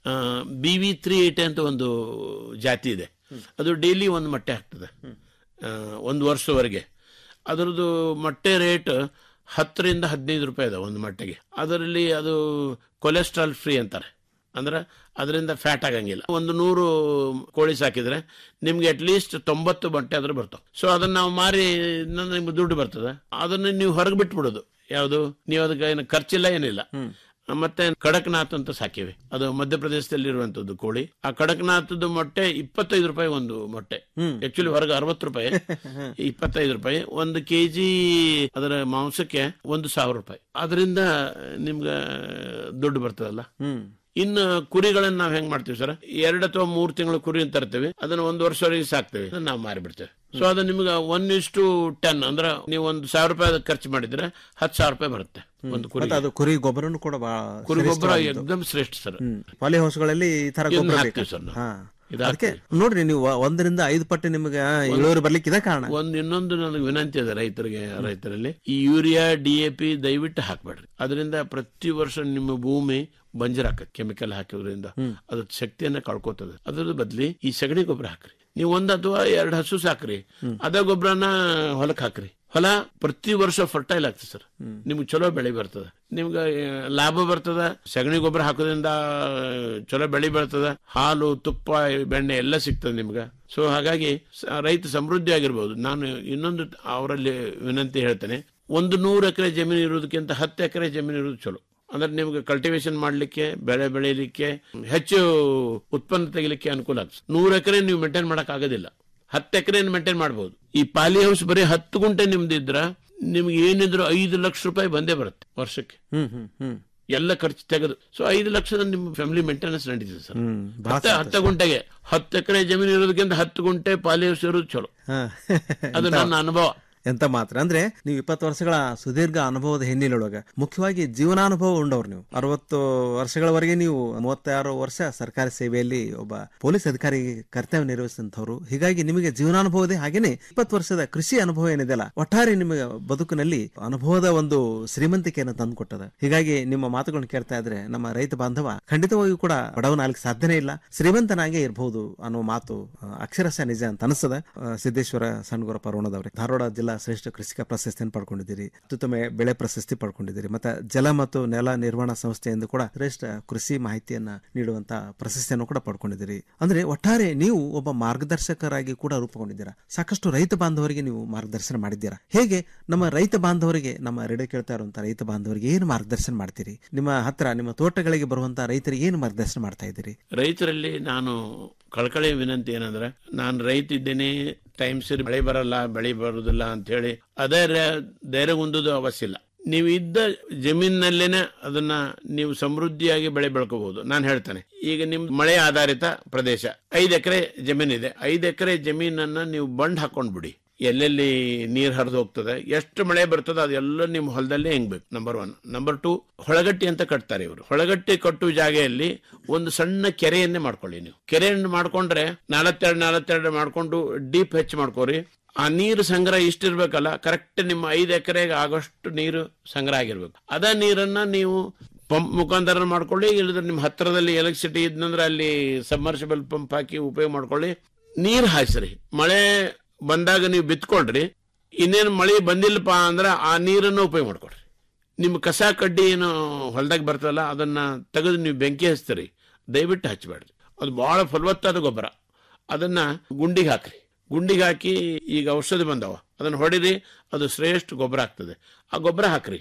Speaker 11: ಬಿ ವಿ ತ್ರೀ ಏಟಿ ಅಂತ ಒಂದು ಜಾತಿ ಇದೆ ಅದು ಡೈಲಿ ಒಂದು ಮೊಟ್ಟೆ ಹಾಕ್ತದೆ ಆ, ಒಂದು ವರ್ಷದವರೆಗೆ ಅದರದ್ದು ಮೊಟ್ಟೆ ರೇಟ್ ಹತ್ತರಿಂದ ಹದಿನೈದು ರೂಪಾಯಿ ಇದೆ ಒಂದು ಮೊಟ್ಟೆಗೆ ಅದರಲ್ಲಿ ಅದು ಕೊಲೆಸ್ಟ್ರಾಲ್ ಫ್ರೀ ಅಂತಾರೆ ಅಂದ್ರೆ ಅದರಿಂದ ಫ್ಯಾಟ್ ಆಗಂಗಿಲ್ಲ ಒಂದು ನೂರು ಕೋಳಿ ಸಾಕಿದ್ರೆ ನಿಮ್ಗೆ ಅಟ್ ಲೀಸ್ಟ್ ತೊಂಬತ್ತು ಮೊಟ್ಟೆ ಆದ್ರೂ ಬರ್ತಾವೆ ಸೊ ಅದನ್ನ ನಾವು ಮಾರಿ ನ- ನಿಮ್ಗೆ ದುಡ್ಡು ಬರ್ತದೆ ಅದನ್ನ ನೀವು ಹೊರಗೆ ಬಿಟ್ಬಿಡೋದು ಯಾವುದು ನೀವು ಅದಕ್ಕೆ ಏನು ಖರ್ಚಿಲ್ಲ ಏನಿಲ್ಲ ಮತ್ತೆ ಕಡಕ್ನಾಥ್ ಅಂತ ಸಾಕಿವೆ ಅದು ಮಧ್ಯಪ್ರದೇಶದಲ್ಲಿ ಇರುವಂತದ್ದು ಕೋಳಿ ಆ ಕಡಕ್ನಾಥದ್ದು ಮೊಟ್ಟೆ ಇಪ್ಪತ್ತೈದು ರೂಪಾಯಿ ಒಂದು ಮೊಟ್ಟೆ ಆಕ್ಚುಲಿ ಹೊರಗೆ ಅರವತ್ತು ರೂಪಾಯಿ ಇಪ್ಪತ್ತೈದು ರೂಪಾಯಿ ಒಂದು ಕೆಜಿ ಅದರ ಮಾಂಸಕ್ಕೆ ಒಂದು ಸಾವಿರ ರೂಪಾಯಿ ಅದರಿಂದ ನಿಮ್ಗೆ ದುಡ್ಡು ಬರ್ತದಲ್ಲ
Speaker 24: ಹ್ಮ್
Speaker 11: ಇನ್ನು ಕುರಿಗಳನ್ನ ನಾವ್ ಹೆಂಗ್ ಮಾಡ್ತೀವಿ ಸರ್ ಎರಡು ಅಥವಾ ಮೂರು ತಿಂಗಳು ಕುರಿ ತರ್ತೀವಿ ಅದನ್ನ ಒಂದು ವರ್ಷವರೆಗೆ ಸಾಕ್ತೇವೆ ಅದನ್ನ ನಾವು ಮಾರಿಬಿಡ್ತೇವೆ ಸೊ ಅದು ನಿಮ್ಗೆ ಒನ್ ಇಷ್ಟು ಟೆನ್ ಅಂದ್ರೆ ನೀವು ಒಂದು ಸಾವಿರ ರೂಪಾಯಿ ಅದಕ್ಕೆ ಖರ್ಚು ಮಾಡಿದ್ರೆ ಹತ್ತು ಸಾವಿರ ರೂಪಾಯಿ ಬರುತ್ತೆ ಒಂದು ಕುರಿ
Speaker 24: ಮತ್ತೆ ಅದು ಕುರಿ ಗೊಬ್ಬರನು ಕೂಡ ಬಹಳ
Speaker 11: ಕುರಿ ಗೊಬ್ಬರ
Speaker 24: ಶ್ರೇಷ್ಠವಾದದ್ದು.
Speaker 11: ಎಕ್ದಮ್ ಶ್ರೇಷ್ಠ ಸರ್
Speaker 24: ಹ್ಮ್ ಪಾಲಿ ಹೌಸ್ಗಳಲ್ಲಿ ಈ ತರ
Speaker 11: ಇದನ್ನ
Speaker 24: ಗೊಬ್ಬರ
Speaker 11: ಹಾಕ್ತೀವಿ
Speaker 24: ಬೇಕು
Speaker 11: ಸರ್ ನಾವು.
Speaker 24: ಹಾ
Speaker 11: ಇದು
Speaker 24: ಅದಕ್ಕೆ ನೋಡ್ರಿ ನೀವು ಒಂದರಿಂದ ಐದು ಪಟ್ಟು ನಿಮ್ಗೆ ಇಳುವರಿ ಬರ್ಲಿಕ್ಕೆ ಇದೇ ಕಾರಣ
Speaker 11: ಒಂದು ಇನ್ನೊಂದು ನನಗೆ ವಿನಂತಿ ಇದೆ ರೈತರಿಗೆ ರೈತರಲ್ಲಿ ಈ ಯೂರಿಯಾ ಡಿ ಎ ಪಿ ದಯವಿಟ್ಟು ಹಾಕ್ಬೇಡ್ರಿ ಅದರಿಂದ ಪ್ರತಿ ವರ್ಷ ನಿಮ್ಮ ಭೂಮಿ ಬಂಜರಾಕತ್ತೆ ಕೆಮಿಕಲ್ ಹಾಕಿದ್ರಿಂದ ಅದ್ರ ಶಕ್ತಿಯನ್ನ ಕಳ್ಕೊತದೆ ಅದ್ರ ಬದ್ಲಿ ಈ ಸಗಣಿ ಗೊಬ್ಬರ ಹಾಕ್ರಿ ನೀವು ಒಂದ್ ಅಥವಾ ಎರಡು ಹಸು ಸಾಕ್ರಿ ಅದ ಗೊಬ್ಬರನ ಹೊಲಕ್ ಹಾಕ್ರಿ ಹೊಲ ಪ್ರತಿ ವರ್ಷ ಫರ್ಟೈಲ್ ಆಗ್ತದೆ ಸರ್ ನಿಮ್ಗೆ ಚಲೋ ಬೆಳೆ ಬರ್ತದ ನಿಮ್ಗೆ ಆ, ಲಾಭ ಬರ್ತದ ಸಗಣಿ ಗೊಬ್ಬರ ಹಾಕೋದ್ರಿಂದ ಆ, ಚಲೋ ಬೆಳೆ ಬರ್ತದ ಹಾಲು ತುಪ್ಪ ಬೆಣ್ಣೆ ಎಲ್ಲ ಸಿಗ್ತದೆ ನಿಮ್ಗೆ ಸೊ ಹಾಗಾಗಿ ಸ- ರೈತ ಸಮೃದ್ಧಿ ಆಗಿರ್ಬೋದು ನಾನು ಇನ್ನೊಂದು ಅವರಲ್ಲಿ ವಿನಂತಿ ಹೇಳ್ತೇನೆ ಒಂದು ನೂರು ಎಕರೆ ಜಮೀನು ಇರೋದಕ್ಕಿಂತ ಹತ್ತು ಎಕರೆ ಜಮೀನು ಇರೋದು ಚಲೋ ಅಂದ್ರೆ ನಿಮ್ಗೆ ಕಲ್ಟಿವೇಶನ್ ಮಾಡ್ಲಿಕ್ಕೆ ಬೆಳೆ ಬೆಳೀಲಿಕ್ಕೆ ಹೆಚ್ಚು ಉತ್ಪನ್ನ ತೆಗಿಲಿಕ್ಕೆ ಅನುಕೂಲ ಆಗ್ತದೆ ನೂರು ಎಕರೆ ನೀವು ಮೇಂಟೈನ್ ಮಾಡಕ್ ಆಗೋದಿಲ್ಲ ಹತ್ತು ಎಕರೆ ಮೇಂಟೈನ್ ಮಾಡಬಹುದು ಈ ಪಾಲಿ ಹೌಸ್ ಬರೀ ಹತ್ತು ಗುಂಟೆ ನಿಮ್ದಿದ್ರ ನಿಮ್ಗೆ ಏನಿದ್ರು ಐದು ಲಕ್ಷ ರೂಪಾಯಿ ಬಂದೇ ಬರುತ್ತೆ ವರ್ಷಕ್ಕೆ
Speaker 24: ಹ್ಮ್ ಹ್ಮ್ ಹ್ಮ್
Speaker 11: ಎಲ್ಲ ಖರ್ಚು ತೆಗೆದು ಸೊ ಐದು ಲಕ್ಷದ ನಿಮ್ಮ ಫ್ಯಾಮಿಲಿ ಮೇಂಟೆನೆನ್ಸ್ ನಡೀತದೆ ಸರ್
Speaker 24: ಹ್ಮ್ ಬಹಳ
Speaker 11: ಹತ್ತು ಹತ್ತು ಗುಂಟೆಗೆ ಹತ್ತು ಎಕರೆ ಜಮೀನು ಇರೋದಕ್ಕಿಂತ ಹತ್ತು ಗುಂಟೆ ಪಾಲಿ ಹೌಸ್ ಇರೋದು ಚಲೋ
Speaker 24: ಹಾ.
Speaker 11: ಅದು
Speaker 24: ಎಂತ-
Speaker 11: ನನ್ನ ಅನುಭವ
Speaker 24: ಎಂತ ಮಾತ್ರ ಅಂದ್ರೆ ನೀವು ಇಪ್ಪತ್ತು ವರ್ಷಗಳ ಸುದೀರ್ಘ ಅನುಭವದ ಹಿನ್ನೆಲೆಯೊಳಗೆ ಮುಖ್ಯವಾಗಿ ಜೀವನಾನುಭವ ಉಂಡವ್ರು ನೀವು ಅರವತ್ತು ವರ್ಷಗಳವರೆಗೆ ನೀವು ಮೂವತ್ತಾರು ವರ್ಷ ಸರ್ಕಾರಿ ಸೇವೆಯಲ್ಲಿ ಒಬ್ಬ ಪೊಲೀಸ್ ಅಧಿಕಾರಿ ಕರ್ತವ್ಯ ನಿರ್ವಹಿಸಿದಂಥವ್ರು ಹೀಗಾಗಿ ನಿಮಗೆ ಜೀವನಾನುಭವದೇ ಹಾಗೇನೆ ಇಪ್ಪತ್ತು ವರ್ಷದ ಕೃಷಿ ಅನುಭವ ಏನಿದೆಯಲ್ಲ ಒಟ್ಟಾರೆ ನಿಮಗೆ ಬದುಕಿನಲ್ಲಿ ಅನುಭವದ ಒಂದು ಶ್ರೀಮಂತಿಕೆಯನ್ನು ತಂದುಕೊಟ್ಟದ ಹೀಗಾಗಿ ನಿಮ್ಮ ಮಾತುಗಳನ್ನು ಕೇಳ್ತಾ ಇದ್ರೆ ನಮ್ಮ ರೈತ ಬಾಂಧವ ಖಂಡಿತವಾಗಿಯೂ ಕೂಡ ಬಡವನಾಗಲಿಕ್ಕೆ ಸಾಧ್ಯನೇ ಇಲ್ಲ ಶ್ರೀಮಂತನಾಗೇ ಇರಬಹುದು ಅನ್ನೋ ಮಾತು ಆ, ಅಕ್ಷರಶಃ ನಿಜ ಅಂತ ಅನಿಸ್ತದ ಆ, ಸಿದ್ದೇಶ್ವರ ಸಣ್ಣಗುರ ಪರ್ವಣದವ್ರೆ ಧಾರವಾಡ ಜಿಲ್ಲಾ ಶ್ರೇಷ್ಠ ಕೃಷಿಕ ಪ್ರಶಸ್ತಿಯನ್ನು ಪಡ್ಕೊಂಡಿದ್ದೀರಿ ಅತ್ಯುತ್ತಮ ಬೆಳೆ ಪ್ರಶಸ್ತಿ ಪಡ್ಕೊಂಡಿದ್ದೀರಿ ಮತ್ತೆ ಜಲ ಮತ್ತು ನೆಲ ನಿರ್ವಹಣಾ ಸಂಸ್ಥೆಯಿಂದ ಕೂಡ ಶ್ರೇಷ್ಠ ಕೃಷಿ ಮಾಹಿತಿಯನ್ನ ನೀಡುವಂತ ಪ್ರಶಸ್ತಿಯನ್ನು ಕೂಡ ಪಡ್ಕೊಂಡಿದ್ದೀರಿ ಅಂದ್ರೆ ಒಟ್ಟಾರೆ ನೀವು ಒಬ್ಬ ಮಾರ್ಗದರ್ಶಕರಾಗಿ ಕೂಡ ರೂಪುಗೊಂಡಿದ್ದೀರಾ ಸಾಕಷ್ಟು ರೈತ ಬಾಂಧವರಿಗೆ ನೀವು ಮಾರ್ಗದರ್ಶನ ಮಾಡಿದ್ದೀರಾ ಹೇಗೆ ನಮ್ಮ ರೈತ ಬಾಂಧವರಿಗೆ ನಮ್ಮ ರೇಡಿಯೋ ಕೇಳ್ತಾ ಇರುವಂತ ರೈತ ಬಾಂಧವರಿಗೆ ಏನು ಮಾರ್ಗದರ್ಶನ ಮಾಡ್ತೀರಿ ನಿಮ್ಮ ಹತ್ರ ನಿಮ್ಮ ತೋಟಗಳಿಗೆ ಬರುವಂತ ರೈತರಿಗೆ ಏನು ಮಾರ್ಗದರ್ಶನ ಮಾಡ್ತಾ ಇದ್ದೀರಿ
Speaker 11: ರೈತರಲ್ಲಿ ನಾನು ಕಳಕಳಿ ವಿನಂತಿ ಏನಂದ್ರೆ ನಾನು ರೈತ ಇದ್ದೇನೆ ಟೈಮ್ ಸರಿ ಬೆಳೆ ಬರಲ್ಲ ಬೆಳೆ ಬರುದಿಲ್ಲ ಅಂತ ಹೇಳಿ ಅದೇ ರ- ಧೈರ್ಯಗೊಂದುದು ಅವಶ್ಯ ಇಲ್ಲ ನೀವು ಇದ್ದ ಜಮೀನಿನಲ್ಲೇನೆ ಅದನ್ನ ನೀವು ಸಮೃದ್ಧಿಯಾಗಿ ಬೆಳೆ ಬೆಳ್ಕೋಬಹುದು ನಾನು ಹೇಳ್ತೇನೆ ಈಗ ನಿಮ್ ಮಳೆ ಆಧಾರಿತ ಪ್ರದೇಶ ಐದು ಎಕರೆ ಜಮೀನಿದೆ ಐದು ಎಕರೆ ಜಮೀನನ್ನ ನೀವು ಬಂಡ್ ಹಾಕೊಂಡ್ ಬಿಡಿ ಎಲ್ಲೆಲ್ಲಿ ನೀರ್ ಹರಿದು ಹೋಗ್ತದೆ ಎಷ್ಟು ಮಳೆ ಬರ್ತದೆ ಅದೆಲ್ಲ ನಿಮ್ಮ ಹೊಲದಲ್ಲೇ ಹೆಂಗ್ಬೇಕು ನಂಬರ್ ಒನ್ ನಂಬರ್ ಟು ಹೊಳಗಟ್ಟಿ ಅಂತ ಕಟ್ತಾರೆ ಇವರು ಹೊಳಗಟ್ಟಿ ಕಟ್ಟುವ ಜಾಗೆಯಲ್ಲಿ ಒಂದು ಸಣ್ಣ ಕೆರೆಯನ್ನೇ ಮಾಡ್ಕೊಳ್ಳಿ ನೀವು ಕೆರೆಯನ್ನು ಮಾಡ್ಕೊಂಡ್ರೆ ನಾಲ್ವತ್ತೆರಡು ನಾಲ್ವತ್ತೆರಡು ಮಾಡ್ಕೊಂಡು ಡೀಪ್ ಹೆಚ್ಚು ಮಾಡ್ಕೋರಿ ಆ ನೀರು ಸಂಗ್ರಹ ಇಷ್ಟಿರ್ಬೇಕಲ್ಲ ಕರೆಕ್ಟ್ ನಿಮ್ಮ ಐದು ಎಕರೆಗೆ ಆಗೋಷ್ಟು ನೀರು ಸಂಗ್ರಹ ಆಗಿರ್ಬೇಕು ಅದ ನೀರನ್ನ ನೀವು ಪಂಪ್ ಮುಖಾಂತರ ಮಾಡ್ಕೊಳ್ಳಿ ಇಲ್ಲದ್ರೆ ನಿಮ್ಮ ಹತ್ತಿರದಲ್ಲಿ ಎಲೆಕ್ಟ್ರಿಸಿಟಿ ಇದ್ನಂದ್ರೆ ಅಲ್ಲಿ ಸಬ್ಮರ್ಸಿಬಲ್ ಪಂಪ್ ಹಾಕಿ ಉಪಯೋಗ ಮಾಡ್ಕೊಳ್ಳಿ ನೀರ್ ಹಾಯಿಸ್ರಿ ಮಳೆ ಬಂದಾಗ ನೀವು ಬಿತ್ಕೊಳ್ರಿ ಇನ್ನೇನು ಮಳೆ ಬಂದಿಲ್ಲಪ್ಪ ಅಂದ್ರೆ ಆ ನೀರನ್ನು ಉಪಯೋಗ ಮಾಡ್ಕೊಳ್ರಿ ನಿಮ್ಮ ಕಸ ಕಡ್ಡಿ ಏನು ಹೊಲದಾಗ ಬರ್ತದಲ್ಲ ಅದನ್ನ ತೆಗೆದು ನೀವು ಬೆಂಕಿ ಹಚ್ತೀರಿ ದಯವಿಟ್ಟು ಹಚ್ಚಬೇಡ್ರಿ ಅದು ಬಹಳ ಫಲವತ್ತಾದ ಗೊಬ್ಬರ ಅದನ್ನ ಗುಂಡಿಗೆ ಹಾಕ್ರಿ ಗುಂಡಿಗೆ ಹಾಕಿ ಈಗ ಔಷಧಿ ಬಂದವ ಅದನ್ನ ಹೊಡಿರಿ ಅದು ಶ್ರೇಷ್ಠ ಗೊಬ್ಬರ ಆಗ್ತದೆ ಆ ಗೊಬ್ಬರ ಹಾಕ್ರಿ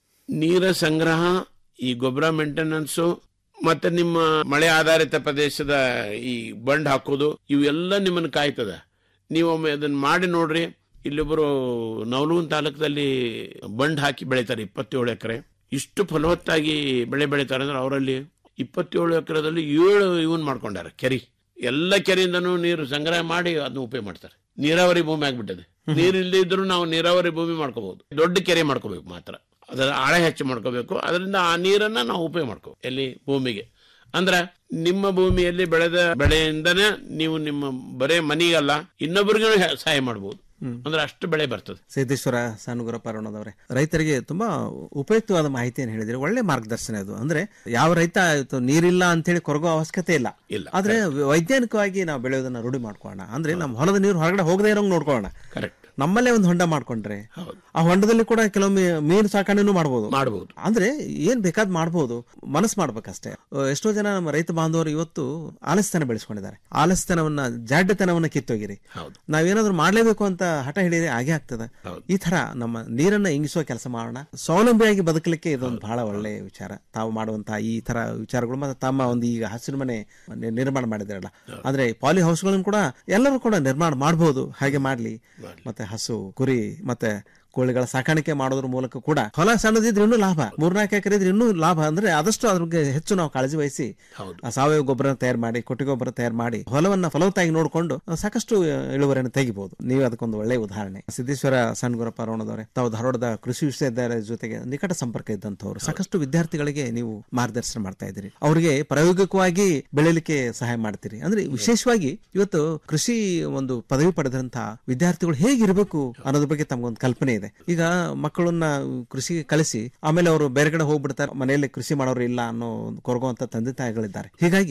Speaker 11: ನೀರ ಸಂಗ್ರಹ ಈ ಗೊಬ್ಬರ ಮೇಂಟೆನೆನ್ಸು ಮತ್ತೆ ನಿಮ್ಮ ಮಳೆ ಆಧಾರಿತ ಪ್ರದೇಶದ ಈ ಬಂಡ್ ಹಾಕೋದು ಇವೆಲ್ಲ ನಿಮ್ಮನ್ನು ಕಾಯ್ತದ ನೀವು ಒಮ್ಮೆ ಅದನ್ನ ಮಾಡಿ ನೋಡ್ರಿ ಇಲ್ಲೊಬ್ಬರು ನವಲೂನ್ ತಾಲೂಕದಲ್ಲಿ ಬಂಡ್ ಹಾಕಿ ಬೆಳಿತಾರೆ ಇಪ್ಪತ್ತೇಳು ಎಕರೆ ಇಷ್ಟು ಫಲವತ್ತಾಗಿ ಬೆಳೆ ಬೆಳಿತಾರೆ ಅಂದ್ರೆ ಅವರಲ್ಲಿ ಇಪ್ಪತ್ತೇಳು ಎಕರೆದಲ್ಲಿ ಏಳು ಇವನ್ ಮಾಡ್ಕೊಂಡಾರ ಕೆರಿ ಎಲ್ಲ ಕೆರೆಯಿಂದನೂ ನೀರು ಸಂಗ್ರಹ ಮಾಡಿ ಅದನ್ನ ಉಪಯೋಗ ಮಾಡ್ತಾರೆ ನೀರಾವರಿ ಭೂಮಿ ಆಗ್ಬಿಟ್ಟದೆ ನೀರು ಇಲ್ಲದೆ ಇದ್ರು ನಾವು ನೀರಾವರಿ ಭೂಮಿ ಮಾಡ್ಕೋಬಹುದು ದೊಡ್ಡ ಕೆರೆ ಮಾಡ್ಕೋಬೇಕು ಮಾತ್ರ ಅದರ ಆಳ ಹೆಚ್ಚು ಮಾಡ್ಕೋಬೇಕು ಅದರಿಂದ ಆ ನೀರನ್ನ ನಾವು ಉಪಯೋಗ ಮಾಡ್ಕೋ ಎಲ್ಲಿ ಭೂಮಿಗೆ ಅಂದ್ರ ನಿಮ್ಮ ಭೂಮಿಯಲ್ಲಿ ಬೆಳೆದ ಬೆಳೆಯಿಂದನೇ ನೀವು ನಿಮ್ಮ ಬರೇ ಮನಿಗಲ್ಲ ಇನ್ನೊಬ್ಬರಿಗೂ ಸಹಾಯ ಮಾಡಬಹುದು ಅಂದ್ರೆ ಅಷ್ಟು ಬೆಳೆ ಬರ್ತದೆ
Speaker 24: ಸಿದ್ದೇಶ್ವರ ಸಾನುಗುರ ಪರ್ವಣದವರೇ ರೈತರಿಗೆ ತುಂಬಾ ಉಪಯುಕ್ತವಾದ ಮಾಹಿತಿಯನ್ನು ಹೇಳಿದ್ರೆ ಒಳ್ಳೆ ಮಾರ್ಗದರ್ಶನ ಇದು ಅಂದ್ರೆ ಯಾವ ರೈತ ಇವತ್ತು ನೀರಿಲ್ಲ ಅಂತ ಹೇಳಿ ಕೊರಗೋ ಅವಶ್ಯಕತೆ ಇಲ್ಲ
Speaker 11: ಇಲ್ಲ
Speaker 24: ಆದ್ರೆ ವೈಜ್ಞಾನಿಕವಾಗಿ ನಾವು ಬೆಳೆಯೋದನ್ನ ರೂಢಿ ಮಾಡ್ಕೊಳ್ಳೋಣ ಅಂದ್ರೆ ನಮ್ಮ ಹೊಲದ ನೀರು ಹೊರಗಡೆ ಹೋಗದೆ ಇರೋಂಗ್ ನೋಡ್ಕೊಳ್ಳೋಣ
Speaker 11: ಕರೆಕ್ಟ್
Speaker 24: ನಮ್ಮಲ್ಲೇ ಒಂದು ಹೊಂಡ ಮಾಡ್ಕೊಂಡ್ರೆ ಆ ಹೊಂಡದಲ್ಲಿ ಕೂಡ ಕೆಲವೊಮ್ಮೆ ಮೀನು ಸಾಕಣೆನೂ ಮಾಡಬಹುದು
Speaker 11: ಮಾಡಬಹುದು
Speaker 24: ಅಂದ್ರೆ ಏನ್ ಬೇಕಾದ್ ಮಾಡಬಹುದು ಮನಸ್ಸು ಮಾಡ್ಬೇಕಷ್ಟೇ ಅಹ್, ಎಷ್ಟೋ ಜನ ನಮ್ಮ ರೈತ ಬಾಂಧವರು ಇವತ್ತು ಆಲಸ್ಯತನ ಬೆಳೆಸ್ಕೊಂಡಿದ್ದಾರೆ ಆಲಸ್ಯತನವನ್ನ ಜಾಡ್ಯತನವನ್ನ ಕಿತ್ತೋಗಿರಿ
Speaker 11: ಹೌದು
Speaker 24: ನಾವೇನಾದ್ರೂ ಮಾಡ್ಲೇಬೇಕು ಅಂತ ಹಠ ಹಿಡಿದ್ರೆ ಹಾಗೆ ಆಗ್ತದೆ ಈ ತರ ನಮ್ಮ ನೀರನ್ನ ಇಂಗಿಸುವ ಕೆಲಸ ಮಾಡೋಣ ಸ್ವಾವಲಂಬಿಯಾಗಿ ಬದುಕಲಿಕ್ಕೆ ಇದೊಂದು ಬಹಳ ಒಳ್ಳೆ ವಿಚಾರ ತಾವು ಮಾಡುವಂತಹ ಈ ತರ ವಿಚಾರಗಳು ಮತ್ತೆ ತಮ್ಮ ಒಂದು ಈಗ ಹಸಿರು ಮನೆ ನಿ- ನಿರ್ಮಾಣ ಮಾಡಿದಿರಲ್ಲ ಆದ್ರೆ ಪಾಲಿ ಹೌಸ್ಗಳನ್ನು ಕೂಡ ಎಲ್ಲರೂ ಕೂಡ ನಿರ್ಮಾಣ ಮಾಡಬಹುದು ಹಾಗೆ ಮಾಡ್ಲಿ ಮತ್ತೆ ಹಸು ಕುರಿ ಮತ್ತೆ ಕೋಳಿಗಳ ಸಾಕಾಣಿಕೆ ಮಾಡೋದ್ರ ಮೂಲಕ ಕೂಡ ಹೊಲ ಸಣ್ಣದಿದ್ರೆ ಇನ್ನೂ ಲಾಭ ಮೂರ್ನಾಲ್ಕು ಎಕರೆ ಇದ್ರೆ ಇನ್ನೂ ಲಾಭ ಅಂದ್ರೆ ಆದಷ್ಟು ಅದ್ರ ಬಗ್ಗೆ ಹೆಚ್ಚು ನಾವು ಕಾಳಜಿ ವಹಿಸಿ ಆ ಸಾವಯವ ಗೊಬ್ಬರ ತಯಾರು ಮಾಡಿ ಕೊಟ್ಟಿಗೆ ಗೊಬ್ಬರ ತಯಾರು ಮಾಡಿ ಹೊಲವನ್ನ ಫಲವತ್ತಾಗಿ ನೋಡಿಕೊಂಡು ಸಾಕಷ್ಟು ಇಳುವರಿಯನ್ನು ತೆಗಿಬಹುದು ನೀವು ಅದಕ್ಕೊಂದು ಒಳ್ಳೆಯ ಉದಾಹರಣೆ ಸಿದ್ದೇಶ್ವರ ಸಣ್ಣಗುರಪ್ಪ ಅರೋಣದವರೇ ತಾವು ಧಾರವಾಡದ ಕೃಷಿ ವಿಶ್ವವಿದ್ಯಾಲಯದ ಜೊತೆಗೆ ನಿಕಟ ಸಂಪರ್ಕ ಇದ್ದಂಥವ್ರು ಸಾಕಷ್ಟು ವಿದ್ಯಾರ್ಥಿಗಳಿಗೆ ನೀವು ಮಾರ್ಗದರ್ಶನ ಮಾಡ್ತಾ ಇದ್ದೀರಿ ಅವರಿಗೆ ಪ್ರಾಯೋಗಿಕವಾಗಿ ಬೆಳೆಯಲಿಕ್ಕೆ ಸಹಾಯ ಮಾಡ್ತೀರಿ ಅಂದ್ರೆ ವಿಶೇಷವಾಗಿ ಇವತ್ತು ಕೃಷಿ ಒಂದು ಪದವಿ ಪಡೆದಂತಹ ವಿದ್ಯಾರ್ಥಿಗಳು ಹೇಗಿರಬೇಕು ಅನ್ನೋದ್ರ ಬಗ್ಗೆ ತಮಗೊಂದು ಕಲ್ಪನೆ ಇದೆ ಈಗ ಮಕ್ಕಳನ್ನ ಕೃಷಿಗೆ ಕಳಿಸಿ ಆಮೇಲೆ ಅವರು ಬೇರೆ ಕಡೆ ಹೋಗ್ಬಿಡ್ತಾರೆ ಮನೆಯಲ್ಲಿ ಕೃಷಿ ಮಾಡೋರು ಇಲ್ಲ ಅನ್ನೋ ಒಂದು ಕೊರಗುವಂತ ತಂದೆ ತಾಯಿಗಳಿದ್ದಾರೆ ಹೀಗಾಗಿ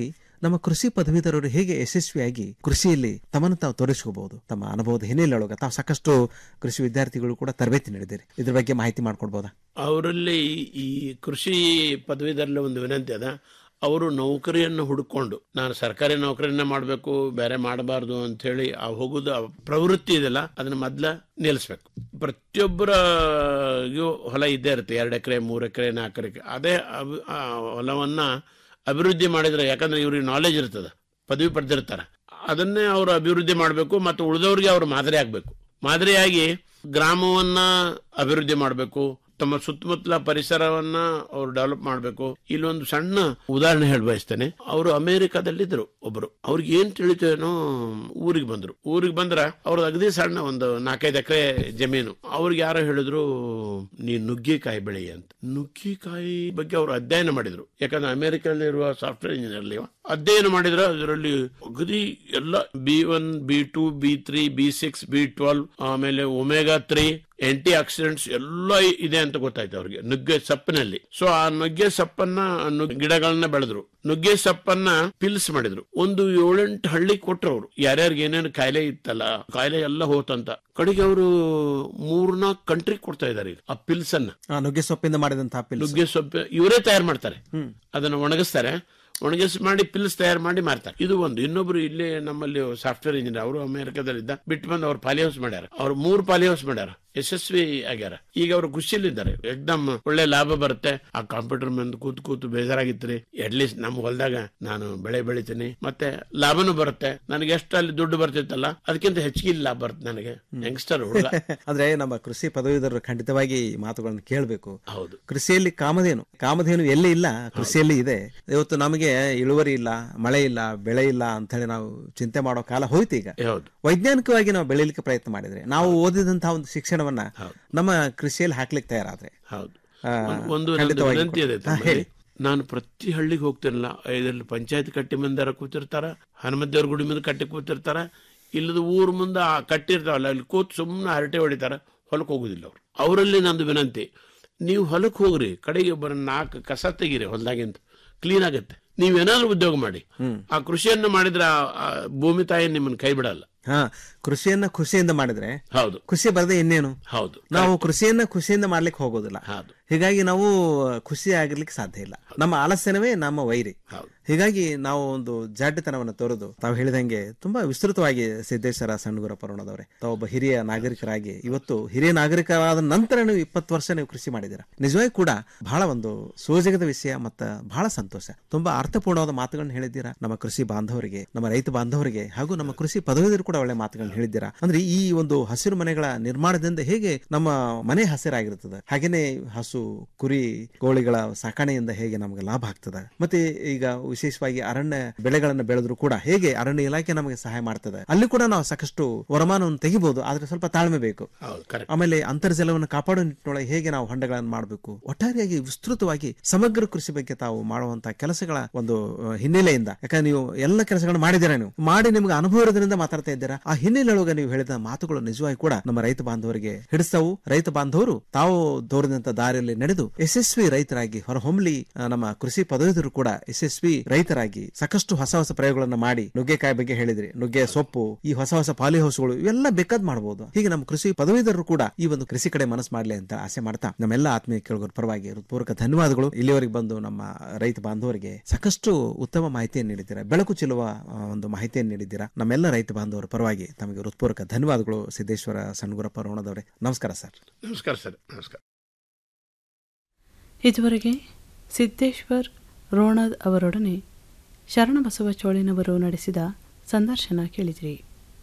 Speaker 24: ನಮ್ಮ ಕೃಷಿ ಪದವೀಧರರು ಹೇಗೆ ಯಶಸ್ವಿಯಾಗಿ ಕೃಷಿಯಲ್ಲಿ ತಮ್ಮನ್ನು ತಾವು ತೋರಿಸ್ಕೋಬಹುದು ತಮ್ಮ ಅನುಭವದ ಹಿನ್ನೆಲೆಯೊಳಗೆ ತಾವು ಸಾಕಷ್ಟು ಕೃಷಿ ವಿದ್ಯಾರ್ಥಿಗಳು ಕೂಡ ತರಬೇತಿ ನೀಡಿದ್ದೀರಿ ಇದ್ರ ಬಗ್ಗೆ ಮಾಹಿತಿ ಮಾಡ್ಕೊಡ್ಬೋದಾ
Speaker 11: ಅವರಲ್ಲಿ ಈ ಕೃಷಿ ಪದವೀಧರಲ್ಲಿ ಒಂದು ವಿನಂತಿ ಅದ ಅವರು ನೌಕರಿಯನ್ನು ಹುಡುಕೊಂಡು ನಾನು ಸರ್ಕಾರಿ ನೌಕರಿಯನ್ನ ಮಾಡಬೇಕು ಬೇರೆ ಮಾಡಬಾರ್ದು ಅಂತ ಹೇಳಿ ಆ ಹೋಗುದು ಆ ಪ್ರವೃತ್ತಿ ಇದೆಯಲ್ಲ ಅದನ್ನ ಮೊದ್ಲ ನಿಲ್ಲಿಸ್ಬೇಕು ಪ್ರತಿಯೊಬ್ಬರಿಗೂ ಹೊಲ ಇದ್ದೇ ಇರುತ್ತೆ ಎರಡು ಎಕರೆ ಮೂರು ಎಕರೆ ನಾಲ್ಕು ಎಕರೆ ಅದೇ ಅಭಿ- ಆ ಹೊಲವನ್ನ ಅಭಿವೃದ್ಧಿ ಮಾಡಿದ್ರೆ ಯಾಕಂದ್ರೆ ಇವ್ರಿಗೆ ನಾಲೆಜ್ ಇರ್ತದೆ ಪದವಿ ಪಡೆದಿರ್ತಾರೆ ಅದನ್ನೇ ಅವರು ಅಭಿವೃದ್ಧಿ ಮಾಡಬೇಕು ಮತ್ತು ಉಳಿದವ್ರಿಗೆ ಅವರು ಮಾದರಿ ಆಗಬೇಕು ಮಾದರಿಯಾಗಿ ಗ್ರಾಮವನ್ನ ಅಭಿವೃದ್ಧಿ ಮಾಡಬೇಕು ತಮ್ಮ ಸುತ್ತಮುತ್ತಲ ಪರಿಸರವನ್ನ ಅವರು ಡೆವಲಪ್ ಮಾಡಬೇಕು ಇಲ್ಲೊಂದು ಸಣ್ಣ ಉದಾಹರಣೆ ಹೇಳಿ ಬಯಸ್ತೇನೆ ಅವರು ಅಮೆರಿಕಾದಲ್ಲಿದ್ರು ಒಬ್ರು ಅವ್ರಿಗೆ ಏನ್ ತಿಳಿತೇನೋ ಊರಿಗೆ ಬಂದ್ರು ಊರಿಗೆ ಬಂದ್ರ ಅವ್ರದ್ದು ಅಗದಿ ಸಣ್ಣ ಒಂದು ನಾಲ್ಕೈದು ಎಕರೆ ಜಮೀನು ಅವ್ರಿಗೆ ಯಾರೋ ಹೇಳಿದ್ರು ನೀ ನುಗ್ಗಿಕಾಯಿ ಬೆಳಿ ಅಂತ ನುಗ್ಗಿಕಾಯಿ ಬಗ್ಗೆ ಅವರು ಅಧ್ಯಯನ ಮಾಡಿದ್ರು ಯಾಕಂದ್ರೆ ಅಮೆರಿಕದಲ್ಲಿರುವ ಸಾಫ್ಟ್ವೇರ್ ಇಂಜಿನಿಯರ್ ಅಧ್ಯಯನ ಮಾಡಿದ್ರೆ ಅದರಲ್ಲಿ ಅಗದಿ ಎಲ್ಲ B one B two B three B six B twelve ಆಮೇಲೆ ಒಮೆಗಾ ತ್ರೀ ಆಂಟಿ ಆಕ್ಸಿಡೆಂಟ್ಸ್ ಎಲ್ಲ ಇದೆ ಅಂತ ಗೊತ್ತಾಯ್ತು ಅವ್ರಿಗೆ ನುಗ್ಗೆ ಸಪ್ಪಿನಲ್ಲಿ ಸೊ ಆ ನುಗ್ಗೆ ಸಪ್ಪನ್ನ ನುಗ್- ಗಿಡಗಳನ್ನ ಬೆಳೆದ್ರು ನುಗ್ಗೆ ಸಪ್ಪನ್ನ ಪಿಲ್ಸ್ ಮಾಡಿದ್ರು ಒಂದು ಏಳೆಂಟು ಹಳ್ಳಿ ಕೊಟ್ರು ಅವರು ಯಾರ್ಯಾರಿಗೆ ಏನೇನು ಕಾಯಿಲೆ ಇತ್ತಲ್ಲ ಕಾಯಿಲೆ ಎಲ್ಲ ಹೋತಂತ ಕಡೆಗೆ ಅವರು ಮೂರ್ನಾಲ್ಕು ಕಂಟ್ರಿ ಕೊಡ್ತಾ ಇದಾರೆ ಈಗ ಆ ಪಿಲ್ಸ್ ಅನ್ನ
Speaker 24: ಆ, ನುಗ್ಗೆ ಸೊಪ್ಪಿಂದ ಮಾಡಿದಂತಹ ಪಿಲ್ಸ್
Speaker 11: ನುಗ್ಗೆ ಸೊಪ್ಪು ಇವರೇ ತಯಾರು ಮಾಡ್ತಾರೆ ಅದನ್ನ ಒಣಗಿಸ್ತಾರೆ ಒಣಗಿಸಿ ಮಾಡಿ ಪಿಲ್ಸ್ ತಯಾರು ಮಾಡಿ ಮಾರ್ತಾರೆ ಇದು ಒಂದು ಇನ್ನೊಬ್ರು ಇಲ್ಲಿ ನಮ್ಮಲ್ಲಿ ಸಾಫ್ಟ್ವೇರ್ ಇಂಜಿನಿಯರ್ ಅವರು ಅಮೆರಿಕದಲ್ಲಿದ್ದ ಬಿಟ್ಟು ಬಂದು ಅವ್ರು ಪಾಲಿ ಹೌಸ್ ಮಾಡ್ಯಾರ ಅವ್ರು ಮೂರು ಪಾಲಿ ಹೌಸ್ ಮಾಡ್ಯಾರ ಯಶಸ್ವಿ ಆಗ್ಯಾರ ಈಗ ಅವರು ಖುಷಿಯಲ್ಲಿದ್ದಾರೆ ಎಕ್ದಮ್ ಒಳ್ಳೆ ಲಾಭ ಬರುತ್ತೆ ಆ ಕಂಪ್ಯೂಟರ್ ಮುಂದೆ ಕೂತು ಕೂತು ಬೇಜಾರಾಗಿತ್ರಿ ಅಟ್ಲೀಸ್ಟ್ ನಮ್ಮ ಹೊಲದಾಗ ನಾನು ಬೆಳೆ ಬೆಳಿತೀನಿ ಮತ್ತೆ ಲಾಭನೂ ಬರುತ್ತೆ ನನಗೆ ಎಷ್ಟು ಅಲ್ಲಿ ದುಡ್ಡು ಬರ್ತಿತ್ತಲ್ಲ ಅದಕ್ಕಿಂತ ಹೆಚ್ಚಿಗೆ ಲಾಭ ಬರುತ್ತೆ ನನಗೆ ಯಂಗ್ಸ್ಟರ್ ಹುಡುಗ
Speaker 24: ಅಂದ್ರೆ ನಮ್ಮ ಕೃಷಿ ಪದವೀಧರರು ಖಂಡಿತವಾಗಿ ಈ ಮಾತುಗಳನ್ನು ಕೇಳಬೇಕು
Speaker 11: ಹೌದು
Speaker 24: ಕೃಷಿಯಲ್ಲಿ ಕಾಮಧೇನು ಕಾಮಧೇನು ಎಲ್ಲಿ ಇಲ್ಲ ಕೃಷಿಯಲ್ಲಿ ಇದೆ ಇವತ್ತು ನಮಗೆ ಇಳುವರಿ ಇಲ್ಲ ಮಳೆ ಇಲ್ಲ ಬೆಳೆ ಇಲ್ಲ ಅಂತ ಹೇಳಿ ನಾವು ಚಿಂತೆ ಮಾಡೋ ಕಾಲ ಹೋಯ್ತು ಈಗ
Speaker 11: ಹೌದು
Speaker 24: ವೈಜ್ಞಾನಿಕವಾಗಿ ನಾವು ಬೆಳೀಲಿಕ್ಕೆ ಪ್ರಯತ್ನ ಮಾಡಿದ್ರೆ ನಾವು ಓದಿದಂತಹ ಒಂದು ಶಿಕ್ಷಣವನ್ನ ನಮ್ಮ ಕೃಷಿಯಲ್ಲಿ ಹಾಕ್ಲಿಕ್ಕೆ ತಯಾರಾದ್ರೆ
Speaker 11: ಹೌದು
Speaker 24: ಆ,
Speaker 11: ಒಂದ್- ಒಂದು ನಂದು
Speaker 24: ಖಂಡಿತವಾಗಿ
Speaker 11: ವಿನಂತಿ ಇದೆ
Speaker 24: ಹಾ,
Speaker 11: ತಮ್ಮಲ್ಲಿ.
Speaker 24: ಹೇಳಿ
Speaker 11: ನಾನು ಪ್ರತಿ ಹಳ್ಳಿಗೆ ಹೋಗ್ತಿರಲ್ಲ ಇದರಲ್ಲಿ ಪಂಚಾಯತ್ ಕಟ್ಟಿ ಮುಂದಾರ ಕೂತಿರ್ತಾರ ಹನುಮದೇವ್ರ ಗುಡಿ ಮುಂದೆ ಕಟ್ಟಿ ಕೂತಿರ್ತಾರ ಇಲ್ಲದ ಊರ್ ಮುಂದೆ ಆ ಕಟ್ಟಿರ್ತಾವಲ್ಲ ಅಲ್ಲಿ ಕೂತ್ ಸುಮ್ಮನೆ ಹರಟೆ ಹೊಡಿತಾರ ಹೊಲಕ್ಕೆ ಹೋಗುದಿಲ್ಲ ಅವ್ರು ಅವರಲ್ಲಿ ನಂದು ವಿನಂತಿ ನೀವು ಹೊಲಕ್ಕೆ ಹೋಗ್ರಿ ಕಡೆಗೆ ಬರ ನಾಲ್ಕು ಕಸ ತೆಗೀರಿ ಹೊಲದಾಗಿಂತ ಕ್ಲೀನ್ ಆಗತ್ತೆ ನೀವೇನಾದ್ರೂ ಉದ್ಯೋಗ ಮಾಡಿ ಆ ಕೃಷಿಯನ್ನು ಮಾಡಿದ್ರೆ ಆ- ಆ ಭೂಮಿ ತಾಯಿ ನಿಮ್ಮನ್ನ ಕೈ ಬಿಡಲ್ಲ
Speaker 24: ಹಾ ಕೃಷಿಯನ್ನ ಖುಷಿಯಿಂದ ಮಾಡಿದ್ರೆ
Speaker 11: ಹೌದು
Speaker 24: ಖುಷಿ ಬರದೆ ಇನ್ನೇನು
Speaker 11: ಹೌದು
Speaker 24: ನಾವು ಕೃಷಿಯನ್ನ ಖುಷಿಯಿಂದ ಮಾಡ್ಲಿಕ್ಕೆ ಹೋಗೋದಿಲ್ಲ
Speaker 11: ಹೌದು
Speaker 24: ಹೀಗಾಗಿ ನಾವು ಖುಷಿ ಆಗಿರ್ಲಿಕ್ಕೆ ಸಾಧ್ಯ ಇಲ್ಲ ನಮ್ಮ ಆಲಸ್ಯನವೇ ನಮ್ಮ ವೈರಿ ಹೀಗಾಗಿ ನಾವು ಒಂದು ಜಾಡ್ಯತನವನ್ನು ತೋರದು ತಾವು ಹೇಳಿದಂಗೆ ತುಂಬಾ ವಿಸ್ತೃತವಾಗಿ ಸಿದ್ದೇಶ್ವರ ಸಣ್ಣಗುರ ಪರ್ವಣದವರೇ ತಾವೊಬ್ಬ ಹಿರಿಯ ನಾಗರಿಕರಾಗಿ ಇವತ್ತು ಹಿರಿಯ ನಾಗರಿಕರಾದ ನಂತರ ನೀವು ಇಪ್ಪತ್ತು ವರ್ಷ ನೀವು ಕೃಷಿ ಮಾಡಿದ್ದೀರಾ ನಿಜವಾಗಿ ಕೂಡ ಬಹಳ ಒಂದು ಸೋಜಗದ ವಿಷಯ ಮತ್ತ ಬಹಳ ಸಂತೋಷ ತುಂಬಾ ಅರ್ಥಪೂರ್ಣವಾದ ಮಾತುಗಳನ್ನ ಹೇಳಿದ್ದೀರಾ ನಮ್ಮ ಕೃಷಿ ಬಾಂಧವರಿಗೆ ನಮ್ಮ ರೈತ ಬಾಂಧವರಿಗೆ ಹಾಗೂ ನಮ್ಮ ಕೃಷಿ ಪದವೀಧರು ಕೂಡ ಒಳ್ಳೆ ಮಾತುಗಳನ್ನ ಹೇಳಿದ್ದೀರಾ ಅಂದ್ರೆ ಈ ಒಂದು ಹಸಿರು ಮನೆಗಳ ನಿರ್ಮಾಣದಿಂದ ಹೇಗೆ ನಮ್ಮ ಮನೆ ಹಸಿರಾಗಿರ್ತದೆ ಹಾಗೇನೆ ಹಸು ಕುರಿ ಕೋಳಿಗಳ ಸಾಕಣೆಯಿಂದ ಹೇಗೆ ನಮಗೆ ಲಾಭ ಆಗ್ತದೆ ಮತ್ತೆ ಈಗ ವಿಶೇಷವಾಗಿ ಅರಣ್ಯ ಬೆಳೆಗಳನ್ನು ಬೆಳೆದ್ರು ಕೂಡ ಹೇಗೆ ಅರಣ್ಯ ಇಲಾಖೆ ನಮಗೆ ಸಹಾಯ ಮಾಡ್ತದೆ ಅಲ್ಲಿ ಕೂಡ ನಾವು ಸಾಕಷ್ಟು ವರಮಾನವನ್ನು ತೆಗಿಬಹುದು ಆದ್ರೆ ಸ್ವಲ್ಪ ತಾಳ್ಮೆ ಬೇಕು ಆಮೇಲೆ ಅಂತರ್ಜಲವನ್ನು ಕಾಪಾಡೋ ನಿಟ್ಟಿನೊಳಗೆ ಹೇಗೆ ನಾವು ಹೊಂಡಗಳನ್ನು ಮಾಡಬೇಕು ಒಟ್ಟಾರೆಯಾಗಿ ವಿಸ್ತೃತವಾಗಿ ಸಮಗ್ರ ಕೃಷಿ ಬಗ್ಗೆ ತಾವು ಮಾಡುವಂತಹ ಕೆಲಸಗಳ ಒಂದು ಆ, ಹಿನ್ನೆಲೆಯಿಂದ ಯಾಕಂದ್ರೆ ನೀವು ಎಲ್ಲ ಕೆಲಸಗಳನ್ನು ಮಾಡಿದ್ದೀರಾ ನೀವು ಮಾಡಿ ನಿಮ್ಗೆ ಅನುಭವ ಇರೋದ್ರಿಂದ ಮಾತಾಡ್ತಾ ಇದ್ದೀರಾ ಆ ಹಿನ್ನೆಲೆಯೊಳಗೆ ನೀವು ಹೇಳಿದ ಮಾತುಗಳು ನಿಜವಾಗಿ ಕೂಡ ನಮ್ಮ ರೈತ ಬಾಂಧವರಿಗೆ ಹಿಡಿಸ್ತಾವು ರೈತ ಬಾಂಧವರು ತಾವು ತೋರಿದಂತ ದಾರಿಯಲ್ಲಿ ನಡೆದು ಯಶಸ್ವಿ ರೈತರಾಗಿ ಹೊರಹೊಮ್ಮಲಿ ಆ, ನಮ್ಮ ಕೃಷಿ ಪದವೀಧರು ಕೂಡ ಯಶಸ್ವಿ ರೈತರಾಗಿ ಸಾಕಷ್ಟು ಹೊಸ ಹೊಸ ಪ್ರಯೋಗಗಳನ್ನ ಮಾಡಿ ನುಗ್ಗೆಕಾಯಿ ಬಗ್ಗೆ ಹೇಳಿದ್ರಿ ನುಗ್ಗೆ ಸೊಪ್ಪು ಈ ಹೊಸ ಹೊಸ ಪಾಲಿ ಹೌಸ್ಗಳು ಇವೆಲ್ಲ ಬೇಕಾದ್ ಮಾಡಬಹುದು ಹೀಗೆ ನಮ್ಮ ಕೃಷಿ ಪದವೀಧರರು ಕೂಡ ಈ ಒಂದು ಕೃಷಿ ಕಡೆ ಮನಸ್ಸು ಮಾಡ್ಲಿ ಅಂತ ಆಸೆ ಮಾಡ್ತಾ ನಮ್ಮೆಲ್ಲ ಆತ್ಮೀಯ ಕೇಳುಗರ ಪರವಾಗಿ ಹೃತ್ಪೂರ್ವಕ ಧನ್ಯವಾದಗಳು ಇಲ್ಲಿವರೆಗೆ ಬಂದು ನಮ್ಮ ರೈತ ಬಾಂಧವರಿಗೆ ಸಾಕಷ್ಟು ಉತ್ತಮ ಮಾಹಿತಿಯನ್ನು ನೀಡಿದ್ದೀರಾ ಬೆಳಕು ಚೆಲ್ಲುವ ಆ, ಒಂದು ಮಾಹಿತಿಯನ್ನು ನೀಡಿದ್ದೀರಾ ನಮ್ಮೆಲ್ಲ ರೈತ ಬಾಂಧವರ ಪರವಾಗಿ ತಮಗೆ ಹೃತ್ಪೂರ್ವಕ ಧನ್ಯವಾದಗಳು ಸಿದ್ದೇಶ್ವರ ಸಣ್ಣಗುರಪ್ಪ ರೋಣದವರೇ ನಮಸ್ಕಾರ ಸರ್
Speaker 11: ನಮಸ್ಕಾರ ಸರ್ ನಮಸ್ಕಾರ
Speaker 10: ಇದುವರೆಗೆ ಸಿದ್ದೇಶ್ವರ್ ರೋಣದ್ ಅವರೊಡನೆ ಶರಣಬಸವ ಚೋಳಿನವರು ನಡೆಸಿದ ಸಂದರ್ಶನ ಕೇಳಿದಿರಿ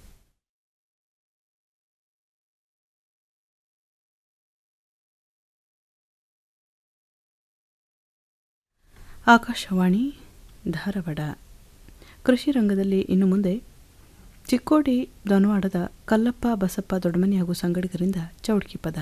Speaker 10: ಆಕಾಶವಾಣಿ ಧಾರವಾಡ ಕೃಷಿ ರಂಗದಲ್ಲಿ ಇನ್ನು ಮುಂದೆ ಚಿಕ್ಕೋಡಿ ಧನವಾಡದ ಕಲ್ಲಪ್ಪ ಬಸಪ್ಪ ದೊಡ್ಡಮನಿ ಹಾಗೂ ಸಂಗಡಿಗರಿಂದ ಚೌಡ್ಕಿ ಪದ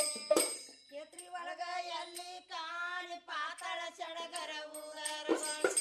Speaker 3: ಎಲ್ಲಿ ಕಾಣಿ ಪಾತಾಳ ಸಡಗರ ಊರರ